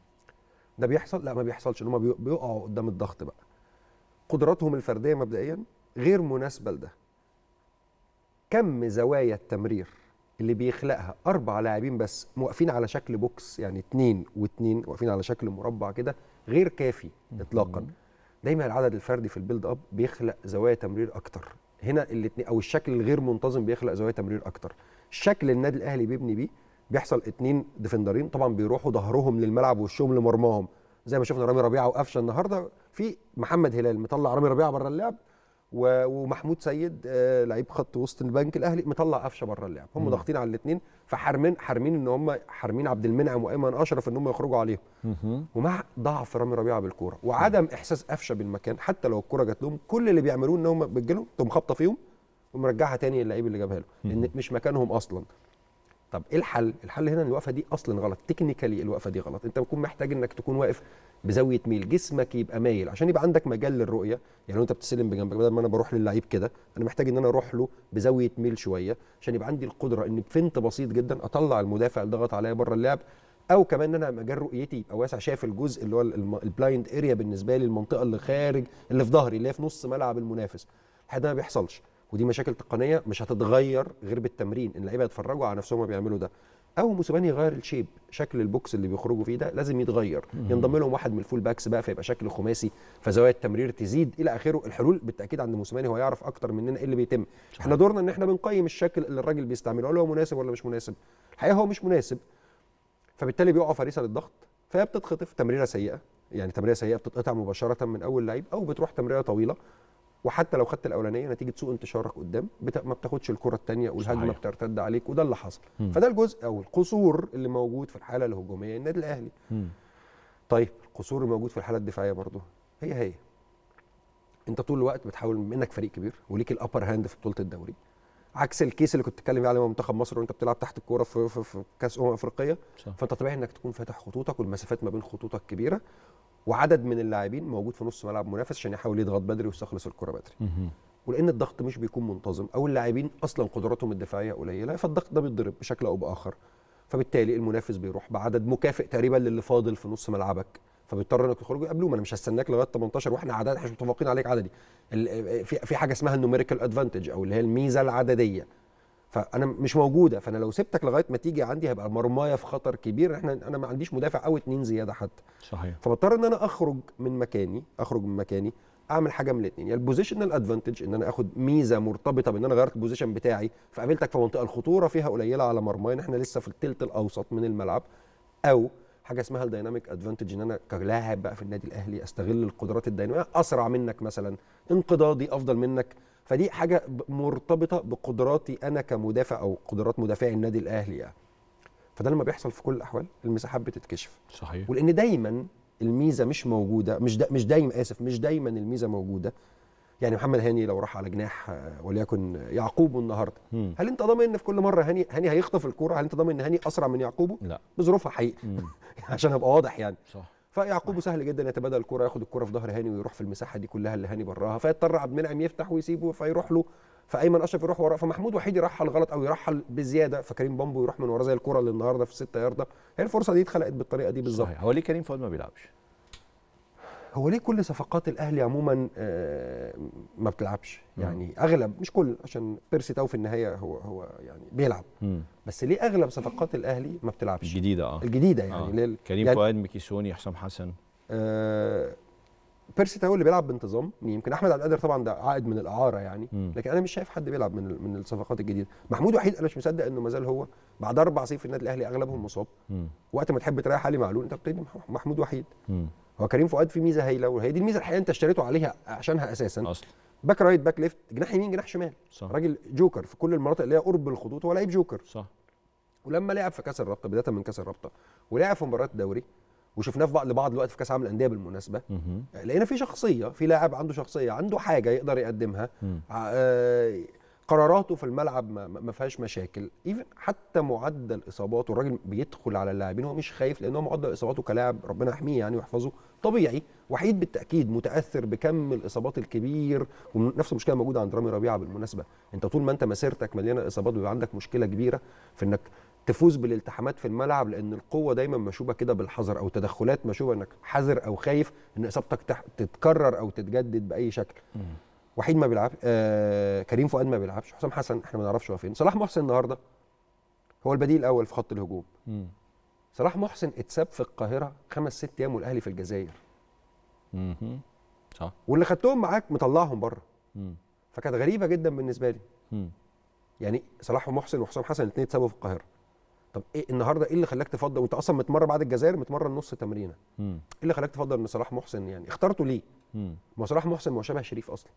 ده بيحصل لا ما بيحصلش ان هم بيقعوا قدام الضغط بقى قدراتهم الفرديه مبدئيا غير مناسبه لده كم زوايا التمرير اللي بيخلقها اربع لاعبين بس موقفين على شكل بوكس يعني اتنين واتنين واقفين على شكل مربع كده غير كافي اطلاقا دايما العدد الفردي في البيلد اب بيخلق زوايا تمرير اكتر هنا الاثنين او الشكل الغير منتظم بيخلق زوايا تمرير اكتر الشكل النادي الاهلي بيبني بيه بيحصل اتنين ديفندرين طبعا بيروحوا ظهرهم للملعب وشهم لمرماهم زي ما شفنا رامي ربيعه وقفشه النهارده في محمد هلال مطلع رامي ربيعه بره اللعب و- ومحمود سيد آه، لعيب خط وسط البنك الاهلي مطلع قفشه بره اللعب هم مم. ضاغطين على الاثنين فحارمين حارمين ان هم حارمين عبد المنعم وايمن اشرف ان هم يخرجوا عليهم مهم. ومع ضعف رامي ربيعه بالكوره وعدم احساس قفشه بالمكان حتى لو الكوره جات لهم كل اللي بيعملوه ان هم بتجيلهم تقوم خابطه فيهم ومرجعها تاني للعيب اللي جابها له لان مش مكانهم اصلا طب ايه الحل الحل هنا ان الوقفه دي اصلا غلط تكنيكالي الوقفه دي غلط انت بتكون محتاج انك تكون واقف بزاويه ميل جسمك يبقى مايل عشان يبقى عندك مجال للرؤيه يعني لو انت بتستلم بجنبك بدل ما انا بروح للعيب كده انا محتاج ان انا اروح له بزاويه ميل شويه عشان يبقى عندي القدره ان بفنت بسيط جدا اطلع المدافع اللي ضغط عليا بره اللعب او كمان ان انا مجال رؤيتي يبقى واسع شايف الجزء اللي هو الم- البلايند اريا بالنسبه لي المنطقه اللي خارج اللي في ظهري اللي هي في نص ملعب المنافس الحقيقه ده ما بيحصلش ودي مشاكل تقنيه مش هتتغير غير بالتمرين ان اللعيبه يتفرجوا على نفسهم وهما بيعملوا ده او موسيماني يغير الشيب شكل البوكس اللي بيخرجوا فيه ده لازم يتغير ينضم لهم واحد من الفول باكس بقى فيبقى شكل خماسي فزوايا التمرير تزيد الى اخره الحلول بالتاكيد عند موسيماني هو يعرف اكتر مننا ايه اللي بيتم احنا دورنا ان احنا بنقيم الشكل اللي الراجل بيستعمله هل هو مناسب ولا مش مناسب الحقيقه هو مش مناسب فبالتالي بيقعوا فريسه للضغط فهي بتتخطف تمريره سيئه يعني تمريره سيئه بتتقطع مباشره من اول لعيب او بتروح تمريره طويله وحتى لو خدت الاولانيه نتيجه سوء انتشارك قدام بت... ما بتاخدش الكره الثانيه والهجمه صحيح. بترتد عليك وده اللي حصل مم. فده الجزء او القصور اللي موجود في الحاله الهجوميه النادي الاهلي مم. طيب القصور اللي موجود في الحاله الدفاعيه برضه هي هي انت طول الوقت بتحاول بما انك فريق كبير وليك الابر هاند في بطوله الدوري عكس الكيس اللي كنت بتتكلم فيه على منتخب مصر وانت بتلعب تحت الكوره في, في, في كاس امم افريقيه صح. فانت طبيعي انك تكون فاتح خطوطك والمسافات ما بين خطوطك كبيره وعدد من اللاعبين موجود في نص ملعب منافس عشان يحاول يضغط بدري ويستخلص الكره بدري مهم. ولان الضغط مش بيكون منتظم او اللاعبين اصلا قدراتهم الدفاعيه قليله فالضغط ده بيتضرب بشكل او باخر فبالتالي المنافس بيروح بعدد مكافئ تقريبا للي فاضل في نص ملعبك فبيضطر انك تخرجوا يقابلوه ما انا مش هستناك لغايه 18 واحنا عدد احنا مش متفقين عليك عددي ال- في في حاجه اسمها النوميريكال ادفانتج او اللي هي الميزه العدديه فانا مش موجوده فانا لو سبتك لغايه ما تيجي عندي هيبقى مرمايه في خطر كبير احنا انا ما عنديش مدافع او اتنين زياده حتى صحيح فبضطر ان انا اخرج من مكاني اخرج من مكاني اعمل حاجه من الاثنين يا البوزيشنال ادفانتج ان انا اخد ميزه مرتبطه بان انا غيرت البوزيشن بتاعي فقابلتك في منطقه الخطوره فيها قليله على مرماي إن احنا لسه في الثلث الاوسط من الملعب او حاجه اسمها الدايناميك ادفانتج ان انا كلاعب بقى في النادي الاهلي استغل القدرات الديناميه اسرع منك مثلا انقضاضي افضل منك فدي حاجه ب- مرتبطه بقدراتي انا كمدافع او قدرات مدافعي النادي الاهلي يعني فده لما بيحصل في كل الاحوال المساحات بتتكشف صحيح ولان دايما الميزه مش موجوده مش دا مش دايما اسف مش دايما الميزه موجوده يعني محمد هاني لو راح على جناح آه، وليكن يعقوب النهارده مم. هل انت ضامن ان في كل مره هاني هاني هيخطف الكوره هل انت ضامن ان هاني اسرع من يعقوبه لا بظروفها حقيقي مم. عشان ابقى واضح يعني صح فيعقوبه سهل جدا يتبادل الكره ياخد الكره في ظهر هاني ويروح في المساحه دي كلها اللي هاني براها فيضطر عبد المنعم يفتح ويسيبه فيروح له فايمن اشرف يروح وراه فمحمود وحيد يرحل غلط او يرحل بزياده فكريم بامبو يروح من وراه زي الكره اللي النهارده في 6 يارده هي الفرصه دي اتخلقت بالطريقه دي بالظبط صحيح هو ليه كريم فؤاد ما بيلعبش؟ هو ليه كل صفقات الاهلي عموما آه، ما بتلعبش يعني اغلب مش كل عشان بيرسي تاو في النهايه هو هو يعني بيلعب مم. بس ليه اغلب صفقات الاهلي ما بتلعبش الجديده اه الجديده يعني آه. ليه كريم يعني فؤاد ميكيسوني حسام حسن آه بيرسي تاو اللي بيلعب بانتظام يمكن احمد عبد القادر طبعا ده عائد من الاعاره يعني مم. لكن انا مش شايف حد بيلعب من ال- من الصفقات الجديده محمود وحيد انا مش مصدق انه ما زال هو بعد اربع سنين في النادي الاهلي اغلبهم مصاب مم. وقت ما تحب تريح علي معلول انت بتدي مح- محمود وحيد مم. هو كريم فؤاد في ميزه هايله وهي دي الميزه الحقيقه انت اشتريته عليها عشانها اساسا اصلا باك رايت باك ليفت جناح يمين جناح شمال صح راجل جوكر في كل المناطق اللي هي قرب الخطوط هو لعيب جوكر صح ولما لعب في كاس الرابطه بدايه من كاس الرابطه ولعب في مباريات الدوري وشفناه في بعض لبعض الوقت في كاس عالم الانديه بالمناسبه مهم. لقينا في شخصيه في لاعب عنده شخصيه عنده حاجه يقدر يقدمها مم. ع- آه، قراراته في الملعب ما, ما ما فيهاش مشاكل ايفن حتى معدل اصاباته الراجل بيدخل على اللاعبين هو مش خايف لان هو معدل اصاباته كلاعب ربنا يحميه يعني ويحفظه طبيعي وحيد بالتاكيد متاثر بكم الاصابات الكبير ونفس المشكله موجوده عند رامي ربيعه بالمناسبه انت طول ما انت مسيرتك مليانه اصابات بيبقى عندك مشكله كبيره في انك تفوز بالالتحامات في الملعب لان القوه دايما مشوبه كده بالحذر او تدخلات مشوبه انك حذر او خايف ان اصابتك تح- تتكرر او تتجدد باي شكل وحيد ما بيلعب آه كريم فؤاد ما بيلعبش حسام حسن احنا ما نعرفش هو فين صلاح محسن النهارده هو البديل الاول في خط الهجوم مم. صلاح محسن اتساب في القاهره خمس ست ايام والاهلي في الجزائر مهم. صح واللي خدتهم معاك مطلعهم بره مم. فكانت غريبه جدا بالنسبه لي مم. يعني صلاح محسن وحسام حسن الاثنين اتسابوا في القاهره طب ايه النهارده ايه اللي خلاك تفضل وانت اصلا متمرن بعد الجزائر متمرن نص تمرينه مم. ايه اللي خلاك تفضل ان صلاح محسن يعني اخترته ليه مم. ما صلاح محسن ما هو شبه شريف اصلا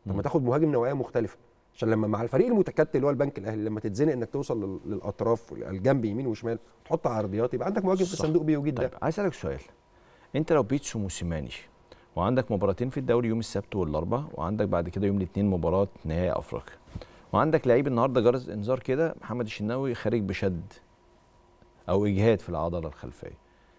طب ما تاخد مهاجم نوعيه مختلفه عشان لما مع الفريق المتكتل اللي هو البنك الاهلي لما تتزنق انك توصل لل- للاطراف الجنب يمين وشمال تحط عرضيات يبقى عندك مهاجم في صح. الصندوق بيجيد طيب ده عايز اسالك سؤال انت لو بيتسو موسيماني وعندك مباراتين في الدوري يوم السبت والاربعاء وعندك بعد كده يوم الاثنين مباراه نهائي افريقيا وعندك لعيب النهارده جرس انذار كده محمد الشناوي خارج بشد او اجهاد في العضله الخلفيه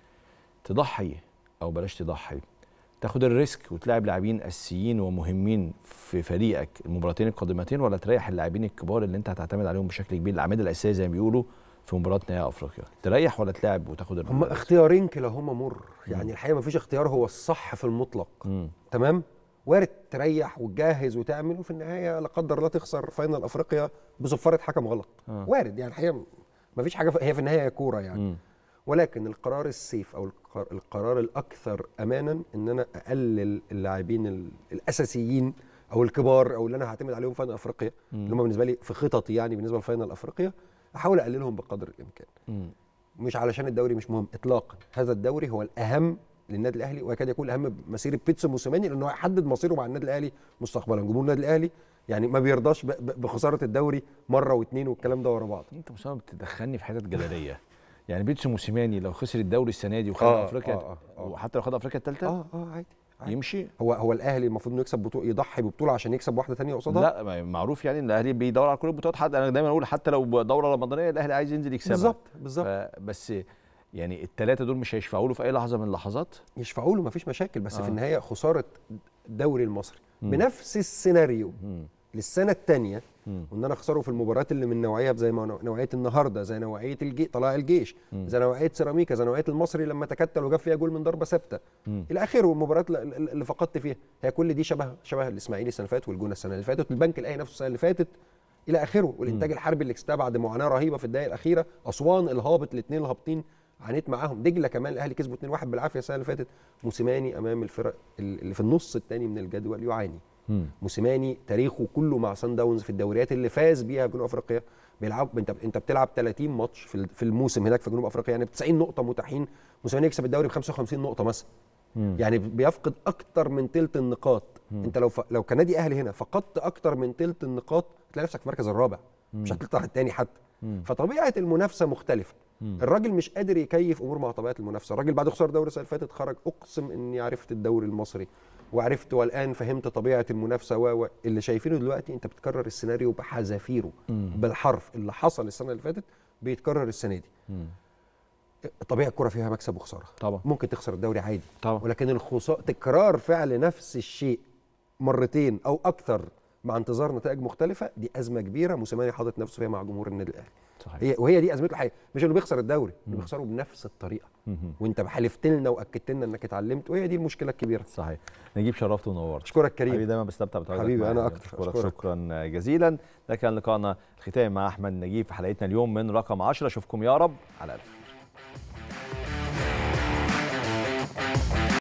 تضحي او بلاش تضحي تاخد الريسك وتلعب لاعبين اساسيين ومهمين في فريقك المباراتين القادمتين ولا تريح اللاعبين الكبار اللي انت هتعتمد عليهم بشكل كبير الاعمده الاساسيه زي ما بيقولوا في مباراه نهائي افريقيا تريح ولا تلعب وتاخد هم الريسك؟ اختيارين كلاهما مر يعني الحقيقه ما فيش اختيار هو الصح في المطلق مم. تمام وارد تريح وتجهز وتعمل وفي النهايه لا قدر الله تخسر فاينل افريقيا بصفاره حكم غلط آه. وارد يعني الحقيقه ما فيش حاجه في- هي في النهايه كوره يعني مم. ولكن القرار السيف او القرار, القرار الاكثر امانا ان انا اقلل اللاعبين ال- الاساسيين او الكبار او اللي انا هعتمد عليهم فاينل افريقيا اللي هم بالنسبه لي في خططي يعني بالنسبه لفاينل افريقيا احاول اقللهم بقدر الامكان مم. مش علشان الدوري مش مهم اطلاقا هذا الدوري هو الاهم للنادي الاهلي ويكاد يكون الاهم بمسيره بيتسو موسيماني لانه هيحدد مصيره مع النادي الاهلي مستقبلا جمهور النادي الاهلي يعني ما بيرضاش ب- ب- بخساره الدوري مره واثنين والكلام ده ورا بعض انت مسامة بتدخلني في حتت جدليه يعني بيتسو موسيماني لو خسر الدوري السنه دي وخد آه، افريقيا آه، آه، آه. وحتى لو خد افريقيا الثالثه اه اه عادي, عادي. يمشي هو هو الاهلي المفروض انه يكسب بطوله يضحي ببطوله عشان يكسب واحده ثانيه قصادها لا ما- معروف يعني ان الاهلي بيدور على كل البطولات حتى انا دايما اقول حتى لو دوره رمضانيه الاهلي عايز ينزل يكسبها بالظبط بالظبط ف- بس يعني الثلاثه دول مش هيشفعوا له في اي لحظه من اللحظات يشفعوا له مفيش مشاكل بس آه. في النهايه خساره الدوري المصري مم. بنفس السيناريو مم. للسنه الثانيه مم. وان انا اخسره في المباريات اللي من نوعيه زي ما نوع- نوعيه النهارده زي نوعيه الجي طلائع الجيش مم. زي نوعيه سيراميكا زي نوعيه المصري لما تكتل وجاب فيها جول من ضربه ثابته مم. الى اخره والمباريات اللي- اللي اللي فقدت فيها هي كل دي شبه شبه الاسماعيلي السنه اللي فاتت والجونه السنه اللي فاتت والبنك الاهلي نفسه السنه اللي فاتت الى اخره والانتاج الحربي اللي كسبها بعد معاناه رهيبه في الدقائق الاخيره اسوان الهابط الاثنين الهابطين عانيت معاهم دجله كمان الاهلي كسبوا 2-1 بالعافيه السنه اللي فاتت موسيماني امام الفرق اللي في النص الثاني من الجدول يعاني مم. موسيماني تاريخه كله مع سان داونز في الدوريات اللي فاز بيها في جنوب افريقيا بيلعب انت انت بتلعب 30 ماتش في ال- في الموسم هناك في جنوب افريقيا يعني ب 90 نقطه متاحين موسيماني يكسب الدوري ب 55 نقطه مثلا مم. يعني بيفقد اكتر من تلت النقاط انت لو ف... لو كنادي اهلي هنا فقدت اكتر من تلت النقاط تلاقي نفسك في المركز الرابع مش هتطلع الثاني حتى مم. فطبيعه المنافسه مختلفه مم. الراجل مش قادر يكيف امور مع طبيعه المنافسه الراجل بعد خساره الدوري السنه اللي فاتت خرج اقسم اني عرفت الدوري المصري وعرفت والان فهمت طبيعه المنافسه و و- اللي شايفينه دلوقتي انت بتكرر السيناريو بحذافيره مم. بالحرف اللي حصل السنه اللي فاتت بيتكرر السنه دي مم. طبيعه الكره فيها مكسب وخساره طبعا ممكن تخسر الدوري عادي طبعا ولكن الخسارة تكرار فعل نفس الشيء مرتين او اكثر مع انتظار نتائج مختلفه دي ازمه كبيره موسيماني حاطط نفسه فيها مع جمهور النادي الاهلي صحيح هي وهي دي ازمته الحقيقيه مش انه بيخسر الدوري انه بيخسره بنفس الطريقه مم. وانت حلفت لنا واكدت لنا انك اتعلمت وهي دي المشكله الكبيره صحيح نجيب شرفت ونورت اشكرك حبيبي كريم دايما بستمتع بتواجدك حبيبي، معايا. أنا أكتر. أشكرك أشكرك. شكرا جزيلا ده كان لقائنا الختامي مع احمد نجيب في حلقتنا اليوم من رقم 10 اشوفكم يا رب على الف